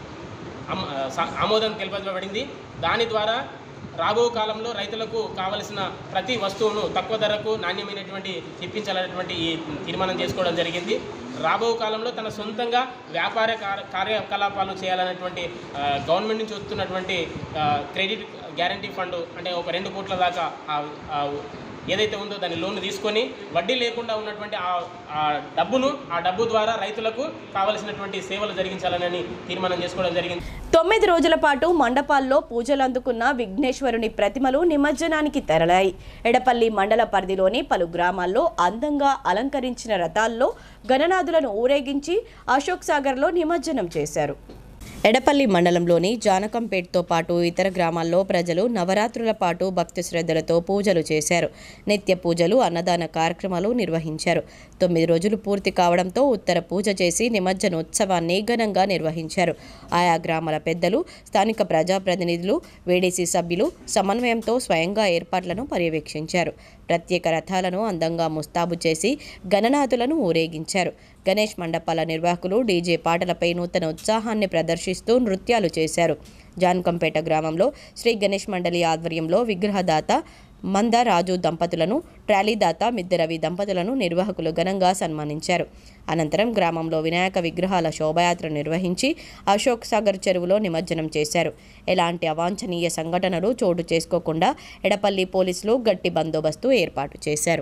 ఆమ- స- ఆమోదం తెలుపబడింది దాని ద్వారా రాబో కాలంలో రైతులకు కావలసిన ప్రతి వస్తువును తక్కువ ధరకు నాణ్యమైనటువంటి ఇప్పించాలనేటువంటి ఈ తీర్మానం చేసుకోవడం జరిగింది రాబో కాలంలో తన సొంతంగా వ్యాపార కార్య కార్యకలాపాలు చేయాలనేటువంటి ఆ, గవర్నమెంట్ నుంచి వస్తున్నటువంటి ఆ, క్రెడిట్ గ్యారంటీ ఫండ్ అంటే ఒక రెండు కోట్ల దాకా ఆ- ఆ ఏదైతే ఉందో దాని లోన్ తీసుకొని వడ్డీ లేకుండా ఉన్నటువంటి ఆ ఆ డబ్బును ఆ డబ్బు ద్వారా రైతులకు కావలసినటువంటి సేవలు జరిగించాలని తీర్మానం చేసుకోవడం జరిగింది తొమ్మిది రోజుల పాటు మండపాల్లో పూజలు అందుకున్న విఘ్నేశ్వరుని ప్రతిమలు నిమజ్జనానికి తెరలాయి ఎడపల్లి మండల పరిధిలోని పలు గ్రామాల్లో అందంగా అలంకరించిన రథాల్లో గణనాథులను ఊరేగించి అశోక్ సాగర్లో నిమజ్జనం చేశారు ఎడపల్లి మండలంలోని జానకంపేట్తో పాటు ఇతర గ్రామాల్లో ప్రజలు నవరాత్రుల పాటు భక్తి శ్రద్ధలతో పూజలు చేశారు నిత్య పూజలు అన్నదాన కార్యక్రమాలు నిర్వహించారు తొమ్మిది రోజులు పూర్తి కావడంతో ఉత్తర పూజ చేసి నిమజ్జనోత్సవాన్ని ఘనంగా నిర్వహించారు ఆయా గ్రామాల పెద్దలు స్థానిక ప్రజాప్రతినిధులు వేడీసీ సభ్యులు సమన్వయంతో స్వయంగా ఏర్పాట్లను పర్యవేక్షించారు ప్రత్యేక రథాలను అందంగా ముస్తాబు చేసి గణనాథులను ఊరేగించారు గణేష్ మండపాల నిర్వాహకులు డీజే పాటలపై నూతన ఉత్సాహాన్ని ప్రదర్శిస్తూ నృత్యాలు చేశారు జాన్కంపేట గ్రామంలో శ్రీ గణేష్ మండలి ఆధ్వర్యంలో విగ్రహదాత మందరాజు దంపతులను ట్రాలీదాత మిద్దరవి దంపతులను నిర్వాహకులు ఘనంగా సన్మానించారు అనంతరం గ్రామంలో వినాయక విగ్రహాల శోభయాత్ర నిర్వహించి అశోక్ సాగర్ చెరువులో నిమజ్జనం చేశారు ఎలాంటి అవాంఛనీయ సంఘటనలు చోటు చేసుకోకుండా ఎడపల్లి పోలీసులు గట్టి బందోబస్తు ఏర్పాటు చేశారు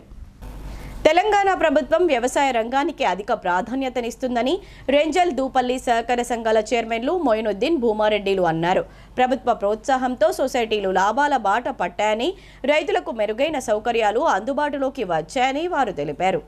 తెలంగాణ ప్రభుత్వం వ్యవసాయ రంగానికి అధిక ప్రాధాన్యతనిస్తుందని రేంజల్ దూపల్లి సహకార సంఘాల చైర్మన్లు మొయినుద్దీన్ భూమారెడ్డిలు అన్నారు ప్రభుత్వ ప్రోత్సాహంతో సొసైటీలు లాభాల బాట పట్టాయని రైతులకు మెరుగైన సౌకర్యాలు అందుబాటులోకి వచ్చాయని వారు తెలిపారు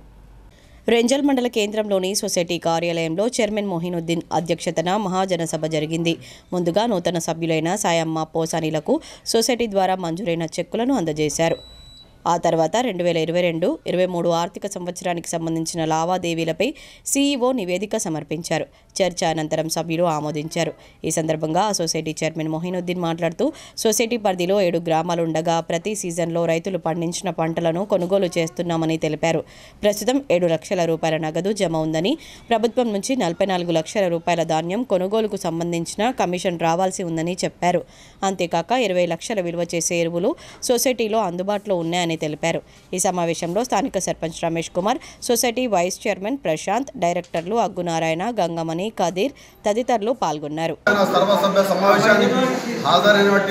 రెంజల్ మండల కేంద్రంలోని సొసైటీ కార్యాలయంలో చైర్మన్ మొహినుద్దీన్ అధ్యక్షతన మహాజన సభ జరిగింది ముందుగా నూతన సభ్యులైన సాయమ్మ పోసానీలకు సొసైటీ ద్వారా మంజూరైన చెక్కులను అందజేశారు ఆ తర్వాత రెండు వేల ఇరవై రెండు ఇరవై మూడు ఆర్థిక సంవత్సరానికి సంబంధించిన లావాదేవీలపై సీఈఓ నివేదిక సమర్పించారు చర్చ అనంతరం సభ్యులు ఆమోదించారు ఈ సందర్భంగా ఆ సొసైటీ చైర్మన్ మొహినుద్దీన్ మాట్లాడుతూ సొసైటీ పరిధిలో ఏడు గ్రామాలు ఉండగా ప్రతి సీజన్లో రైతులు పండించిన పంటలను కొనుగోలు చేస్తున్నామని తెలిపారు ప్రస్తుతం ఏడు లక్షల రూపాయల నగదు జమ ఉందని ప్రభుత్వం నుంచి నలభై నాలుగు లక్షల రూపాయల ధాన్యం కొనుగోలుకు సంబంధించిన కమిషన్ రావాల్సి ఉందని చెప్పారు అంతేకాక ఇరవై లక్షల విలువ చేసే ఎరువులు సొసైటీలో అందుబాటులో ఉన్నాయని తెలిపారు ఈ సమావేశంలో స్థానిక sarpanch Ramesh Kumar society vice chairman Prashanth డైరెక్టర్లు అగ్గునారాయణ గంగమణి కదీర్ తదితరులు పాల్గొన్నారు సర్వసభ్య సమావేశానికి హాజరైనటువంటి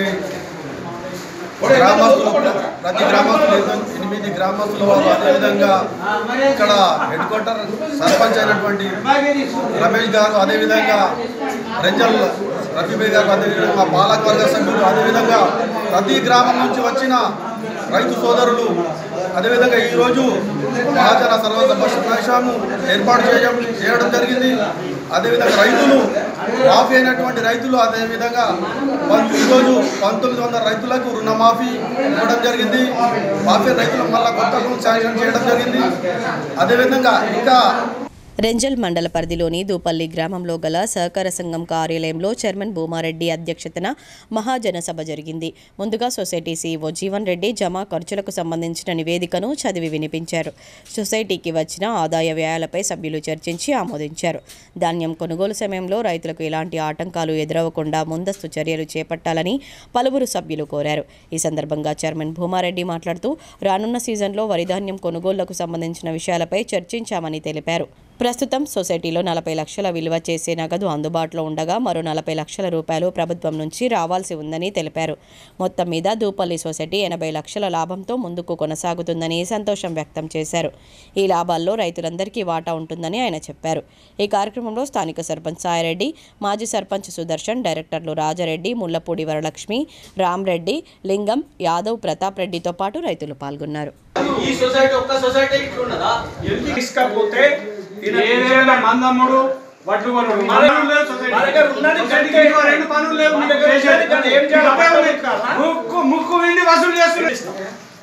గ్రామస్తులు ప్రతి గ్రామస్తులు ఎనిమిది గ్రామస్తుల వారు అదేవిధంగా ఇక్కడ హెడ్ క్వార్టర్ సర్పంచ్ అయినటువంటి రమేష్ గారు అదేవిధంగా రెంజల్ రఫీబీ గారు అదేవిధంగా పాలకవర్గ సభ్యులు అదేవిధంగా ప్రతి గ్రామం నుంచి వచ్చిన రైతు సోదరులు అదేవిధంగా ఈరోజు మహాజన సర్వసభ సమావేశము ఏర్పాటు చేయడం చేయడం జరిగింది అదేవిధంగా రైతులు మాఫీ అయినటువంటి రైతులు అదేవిధంగా పం- ఈరోజు పంతొమ్మిది వందల రైతులకు రుణమాఫీ ఇవ్వడం జరిగింది మాఫీ రైతులకు మళ్ళీ కొత్త లోన్ శాంక్షన్ చేయడం జరిగింది అదేవిధంగా ఇంకా రెంజల్ మండల పరిధిలోని దూపల్లి గ్రామంలో గల సహకార సంఘం కార్యాలయంలో చైర్మన్ భూమారెడ్డి అధ్యక్షతన మహాజన సభ జరిగింది ముందుగా సొసైటీ సీఈఓ జీవన్ రెడ్డి జమా ఖర్చులకు సంబంధించిన నివేదికను చదివి వినిపించారు సొసైటీకి వచ్చిన ఆదాయ వ్యయాలపై సభ్యులు చర్చించి ఆమోదించారు ధాన్యం కొనుగోలు సమయంలో రైతులకు ఎలాంటి ఆటంకాలు ఎదురవ్వకుండా ముందస్తు చర్యలు చేపట్టాలని పలువురు సభ్యులు కోరారు ఈ సందర్భంగా చైర్మన్ భూమారెడ్డి మాట్లాడుతూ రానున్న సీజన్లో వరి ధాన్యం కొనుగోళ్లకు సంబంధించిన విషయాలపై చర్చించామని తెలిపారు ప్రస్తుతం సొసైటీలో నలభై లక్షల విలువ చేసే నగదు అందుబాటులో ఉండగా మరో నలభై లక్షల రూపాయలు ప్రభుత్వం నుంచి రావాల్సి ఉందని తెలిపారు మొత్తం మీద దూపల్లి సొసైటీ ఎనభై లక్షల లాభంతో ముందుకు కొనసాగుతుందని సంతోషం వ్యక్తం చేశారు ఈ లాభాల్లో రైతులందరికీ వాటా ఉంటుందని ఆయన చెప్పారు ఈ కార్యక్రమంలో స్థానిక సర్పంచ్ సాయిరెడ్డి మాజీ సర్పంచ్ సుదర్శన్ డైరెక్టర్లు రాజారెడ్డి ముల్లపూడి వరలక్ష్మి రామ్రెడ్డి లింగం యాదవ్ ప్రతాప్ రెడ్డితో పాటు రైతులు పాల్గొన్నారు ఈ సొసైటీ ఒక్క సొసైటీ ఇట్లున్నదా ఎందుకు తీసుకపోతే ఏదైనా మందమ్ముడు వడ్లు కొనుడు మన దగ్గర ఉన్నది గంటకి ఇంకో రెండు పనులు లేవు మీ దగ్గర చేసేది కానీ ఏం చేయాలి ముక్కు ముక్కు విండి వసూలు చేస్తున్నారు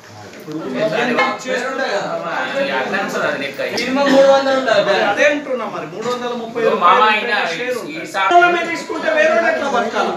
మినిమం మూడు వందలు ఉండాలి అదే అంటున్నా మరి మూడు వందల ముప్పై తీసుకుంటే వేరే ఎట్లా బతకాలి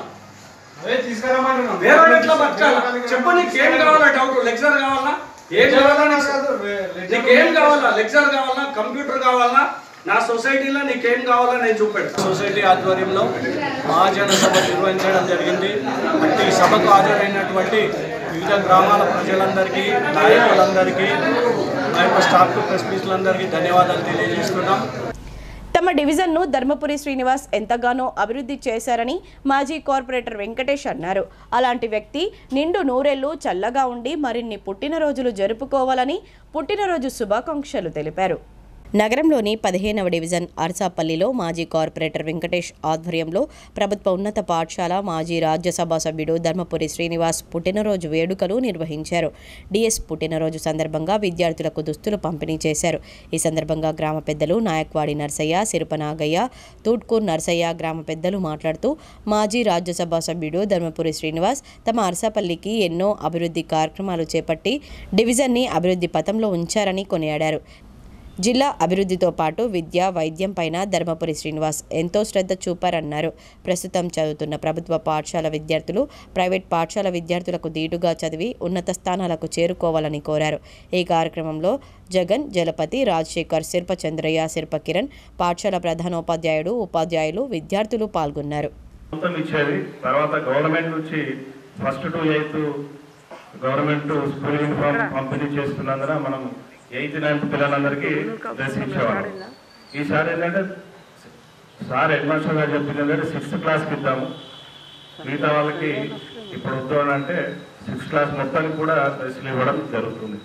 వేరే ఎట్లా బతకాలా చెప్పు నీకేం కావాలా డౌట్ లెక్చర్ కావాలా ఏం కావాలా నీకు? నీకేం కావాలా లెక్చర్ కావాలా కంప్యూటర్ కావాలా నా సొసైటీలో నీకేం కావాలా నేను చూపెడతా సొసైటీ ఆధ్వర్యంలో మహాజన సభ నిర్వహించడం జరిగింది అట్టి సభకు హాజరైనటువంటి వివిధ గ్రామాల ప్రజలందరికీ నాయకులందరికీ మా యొక్క స్టాఫ్ ప్రెస్ పీసులందరికీ ధన్యవాదాలు తెలియజేస్తున్నాం తమ డివిజన్ను ధర్మపురి శ్రీనివాస్ ఎంతగానో అభివృద్ధి చేశారని మాజీ కార్పొరేటర్ వెంకటేష్ అన్నారు అలాంటి వ్యక్తి నిండు నూరేళ్లు చల్లగా ఉండి మరిన్ని పుట్టినరోజులు జరుపుకోవాలని పుట్టినరోజు శుభాకాంక్షలు తెలిపారు నగరంలోని పదిహేనవ డివిజన్ అర్సాపల్లిలో మాజీ కార్పొరేటర్ వెంకటేష్ ఆధ్వర్యంలో ప్రభుత్వ ఉన్నత పాఠశాల మాజీ రాజ్యసభ సభ్యుడు ధర్మపురి శ్రీనివాస్ పుట్టినరోజు వేడుకలు నిర్వహించారు డిఎస్ పుట్టినరోజు సందర్భంగా విద్యార్థులకు దుస్తులు పంపిణీ చేశారు ఈ సందర్భంగా గ్రామ పెద్దలు నాయక్వాడి నర్సయ్య సిరుపనాగయ్య తూట్కూర్ నర్సయ్య గ్రామ పెద్దలు మాట్లాడుతూ మాజీ రాజ్యసభ సభ్యుడు ధర్మపురి శ్రీనివాస్ తమ అర్సాపల్లికి ఎన్నో అభివృద్ధి కార్యక్రమాలు చేపట్టి డివిజన్ని అభివృద్ధి పథంలో ఉంచారని కొనియాడారు జిల్లా అభివృద్ధితో పాటు విద్య వైద్యం పైన ధర్మపురి శ్రీనివాస్ ఎంతో శ్రద్ధ చూపారన్నారు ప్రస్తుతం చదువుతున్న ప్రభుత్వ పాఠశాల విద్యార్థులు ప్రైవేట్ పాఠశాల విద్యార్థులకు దీటుగా చదివి ఉన్నత స్థానాలకు చేరుకోవాలని కోరారు ఈ కార్యక్రమంలో జగన్ జలపతి రాజశేఖర్ శిల్ప చంద్రయ్య శిల్ప కిరణ్ పాఠశాల ప్రధానోపాధ్యాయుడు ఉపాధ్యాయులు విద్యార్థులు పాల్గొన్నారు మొత్తం ఇచ్చేది తర్వాత గవర్నమెంట్ నుంచి first to eighth government school uniform పంపిణీ చేస్తున్నందున మనం ఎయిత్ నైన్త్ పిల్లలందరికీ డ్రెస్ ఇచ్చేవాళ్ళం ఈసారి ఏంటంటే సార్ హెడ్ మాస్టర్ గారు చెప్పింది ఏంటంటే సిక్స్త్ క్లాస్కి ఇద్దాము మిగతా వాళ్ళకి ఇప్పుడు వద్దు అని అంటే సిక్స్త్ క్లాస్ మొత్తానికి కూడా డ్రెస్సులు ఇవ్వడం జరుగుతుంది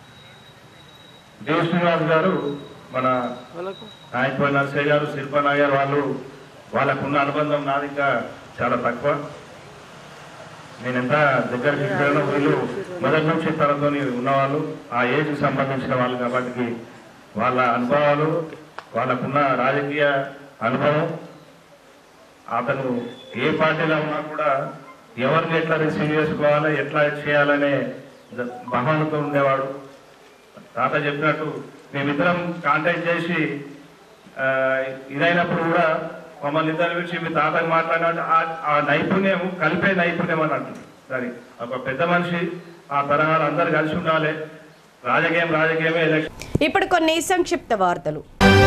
దేవ్ శ్రీనివాస్ గారు మన నాయకుడు నర్సయ్య గారు శిల్ప నాయర్ వాళ్ళు వాళ్ళకున్న అనుబంధం నాది ఇంకా చాలా తక్కువ నేను ఎంత దగ్గరికి వెళ్ళినా వీళ్ళు మొదటి నుంచి తనతో ఉన్నవాళ్ళు ఆ ఏజ్కి సంబంధించిన వాళ్ళు కాబట్టి వాళ్ళ అనుభవాలు వాళ్ళకున్న రాజకీయ అనుభవం అతను ఏ పార్టీలో ఉన్నా కూడా ఎవరిని ఎట్లా రిసీవ్ చేసుకోవాలి ఎట్లా చేయాలనే ద- భావనతో ఉండేవాడు తాత చెప్పినట్టు మేమిద్దరం కాంటాక్ట్ చేసి ఆ, ఇదైనప్పుడు కూడా మమ్మల్ని ఇద్దరు పిలిచి మీ తాతకు మాట్లాడినట్టు ఆ- ఆ నైపుణ్యం కలిపే నైపుణ్యం అని అంటుంది సరే ఒక పెద్ద మనిషి ఆ తరహాలు అందరు కలిసి ఉండాలి రాజకీయం రాజకీయమే ఎలక్షన్ ఇప్పుడు కొన్ని సంక్షిప్త వార్తలు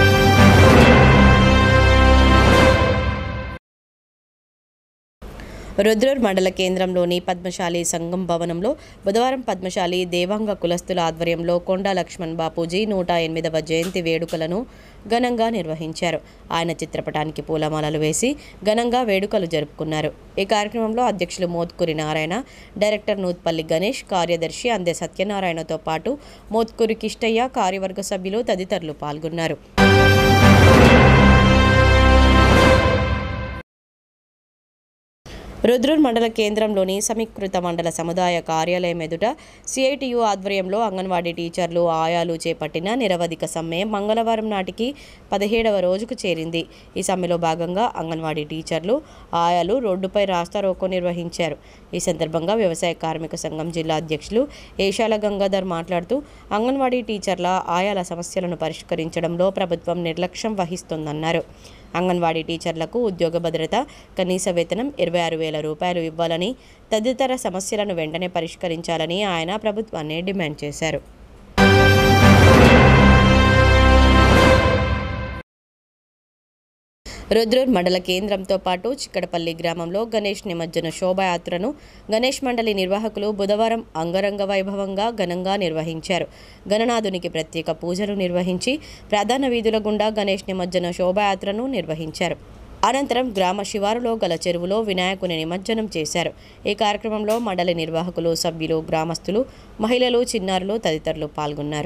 రుద్రూర్ మండల కేంద్రంలోని పద్మశాలి సంఘం భవనంలో బుధవారం పద్మశాలి దేవాంగ కులస్తుల ఆధ్వర్యంలో కొండా లక్ష్మణ్ బాపూజీ నూట ఎనిమిదవ జయంతి వేడుకలను ఘనంగా నిర్వహించారు ఆయన చిత్రపటానికి పూలమాలలు వేసి ఘనంగా వేడుకలు జరుపుకున్నారు ఈ కార్యక్రమంలో అధ్యక్షులు మోత్కూరి నారాయణ డైరెక్టర్ నూత్పల్లి గణేష్ కార్యదర్శి అందే సత్యనారాయణతో పాటు మోత్కూరి కిష్టయ్య కార్యవర్గ సభ్యులు తదితరులు పాల్గొన్నారు రుద్రూర్ మండల కేంద్రంలోని సమీకృత మండల సముదాయ కార్యాలయం ఎదుట సిఐటియు ఆధ్వర్యంలో అంగన్వాడీ టీచర్లు ఆయాలు చేపట్టిన నిరవధిక సమ్మె మంగళవారం నాటికి పదిహేడవ రోజుకు చేరింది ఈ సమ్మెలో భాగంగా అంగన్వాడీ టీచర్లు ఆయాలు రోడ్డుపై రాస్తారోకో నిర్వహించారు ఈ సందర్భంగా వ్యవసాయ కార్మిక సంఘం జిల్లా అధ్యక్షులు ఏషాల గంగాధర్ మాట్లాడుతూ అంగన్వాడీ టీచర్ల ఆయాల సమస్యలను పరిష్కరించడంలో ప్రభుత్వం నిర్లక్ష్యం వహిస్తోందన్నారు అంగన్వాడీ టీచర్లకు ఉద్యోగ భద్రత కనీస వేతనం ఇరవై ఆరు వేల రూపాయలు ఇవ్వాలని తదితర సమస్యలను వెంటనే పరిష్కరించాలని ఆయన ప్రభుత్వాన్ని డిమాండ్ చేశారు రుద్రూర్ మండల కేంద్రంతో పాటు చిక్కడపల్లి గ్రామంలో గణేష్ నిమజ్జన శోభాయాత్రను గణేష్ మండలి నిర్వాహకులు బుధవారం అంగరంగ వైభవంగా ఘనంగా నిర్వహించారు గణనాథునికి ప్రత్యేక పూజలు నిర్వహించి ప్రధాన వీధుల గుండా గణేష్ నిమజ్జన శోభాయాత్రను నిర్వహించారు అనంతరం గ్రామ శివారులో గల చెరువులో వినాయకుని నిమజ్జనం చేశారు ఈ కార్యక్రమంలో మండలి నిర్వాహకులు సభ్యులు గ్రామస్తులు మహిళలు చిన్నారులు తదితరులు పాల్గొన్నారు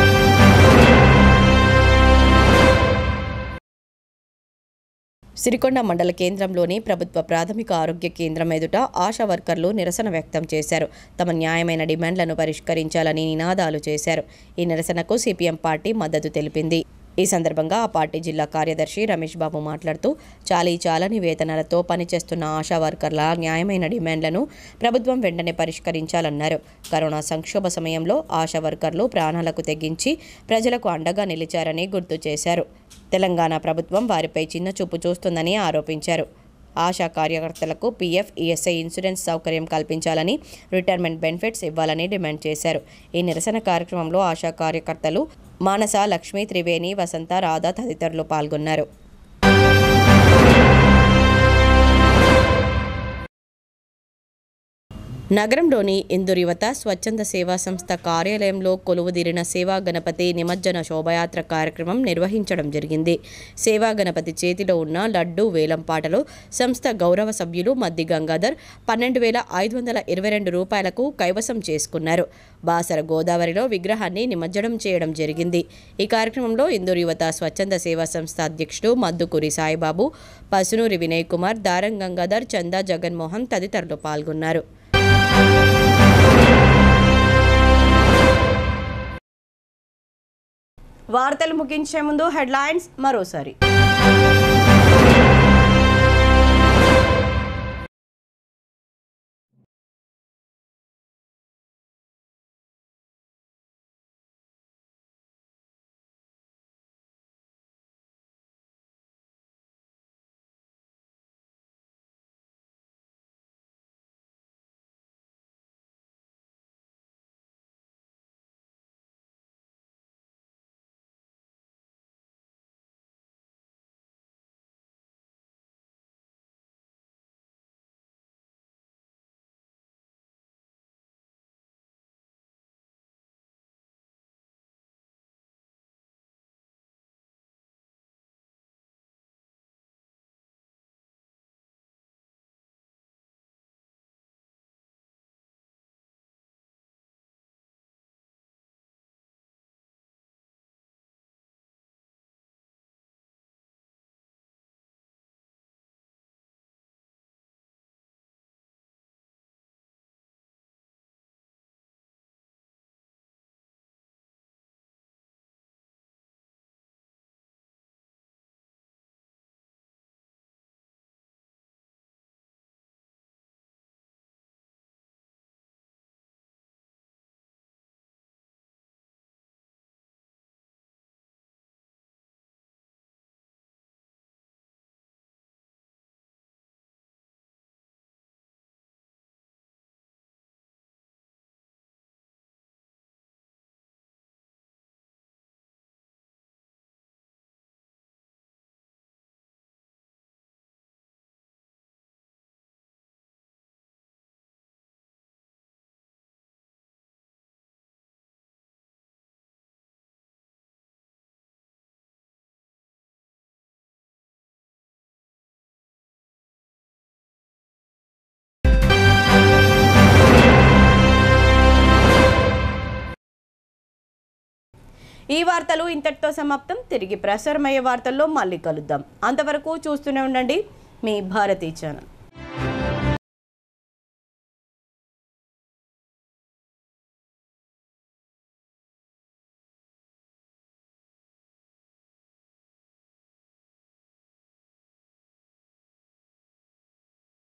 సిరికొండ మండల కేంద్రంలోని ప్రభుత్వ ప్రాథమిక ఆరోగ్య కేంద్రం ఎదుట ఆశా వర్కర్లు నిరసన వ్యక్తం చేశారు తమ న్యాయమైన డిమాండ్లను పరిష్కరించాలని నినాదాలు చేశారు ఈ నిరసనకు సిపిఎం పార్టీ మద్దతు తెలిపింది ఈ సందర్భంగా ఆ పార్టీ జిల్లా కార్యదర్శి రమేష్ బాబు మాట్లాడుతూ చాలీ చాలని వేతనాలతో పనిచేస్తున్న ఆశా వర్కర్ల న్యాయమైన డిమాండ్లను ప్రభుత్వం వెంటనే పరిష్కరించాలన్నారు కరోనా సంక్షోభ సమయంలో ఆశా వర్కర్లు ప్రాణాలకు తెగించి ప్రజలకు అండగా నిలిచారని గుర్తు చేశారు తెలంగాణ ప్రభుత్వం వారిపై చిన్న చూపు చూస్తుందని ఆరోపించారు ఆశా కార్యకర్తలకు పీఎఫ్ ఈఎస్ఐ ఇన్సూరెన్స్ సౌకర్యం కల్పించాలని రిటైర్మెంట్ బెనిఫిట్స్ ఇవ్వాలని డిమాండ్ చేశారు ఈ నిరసన కార్యక్రమంలో ఆశా కార్యకర్తలు మానస లక్ష్మీ త్రివేణి వసంత రాధా తదితరులు పాల్గొన్నారు నగరంలోని ఇందురివత స్వచ్ఛంద సేవా సంస్థ కార్యాలయంలో కొలువుదీరిన సేవా గణపతి నిమజ్జన శోభయాత్ర కార్యక్రమం నిర్వహించడం జరిగింది సేవా గణపతి చేతిలో ఉన్న లడ్డు వేలంపాటలో సంస్థ గౌరవ సభ్యులు మద్ది గంగాధర్ పన్నెండు వేల ఐదు వందల ఇరవై రెండు రూపాయలకు కైవసం చేసుకున్నారు బాసర గోదావరిలో విగ్రహాన్ని నిమజ్జనం చేయడం జరిగింది ఈ కార్యక్రమంలో ఇందూరు యువత స్వచ్ఛంద సేవా సంస్థ అధ్యక్షుడు మద్దుకూరి సాయిబాబు పసునూరి వినయ్ కుమార్ దారం గంగాధర్ చందా జగన్మోహన్ తదితరులు పాల్గొన్నారు వార్తలు ముగించే ముందు హెడ్లైన్స్ మరోసారి ఈ వార్తలు ఇంతటితో సమాప్తం తిరిగి ప్రసారమయ్యే వార్తల్లో మళ్ళీ కలుద్దాం అంతవరకు చూస్తూనే ఉండండి మీ భారతీ ఛానల్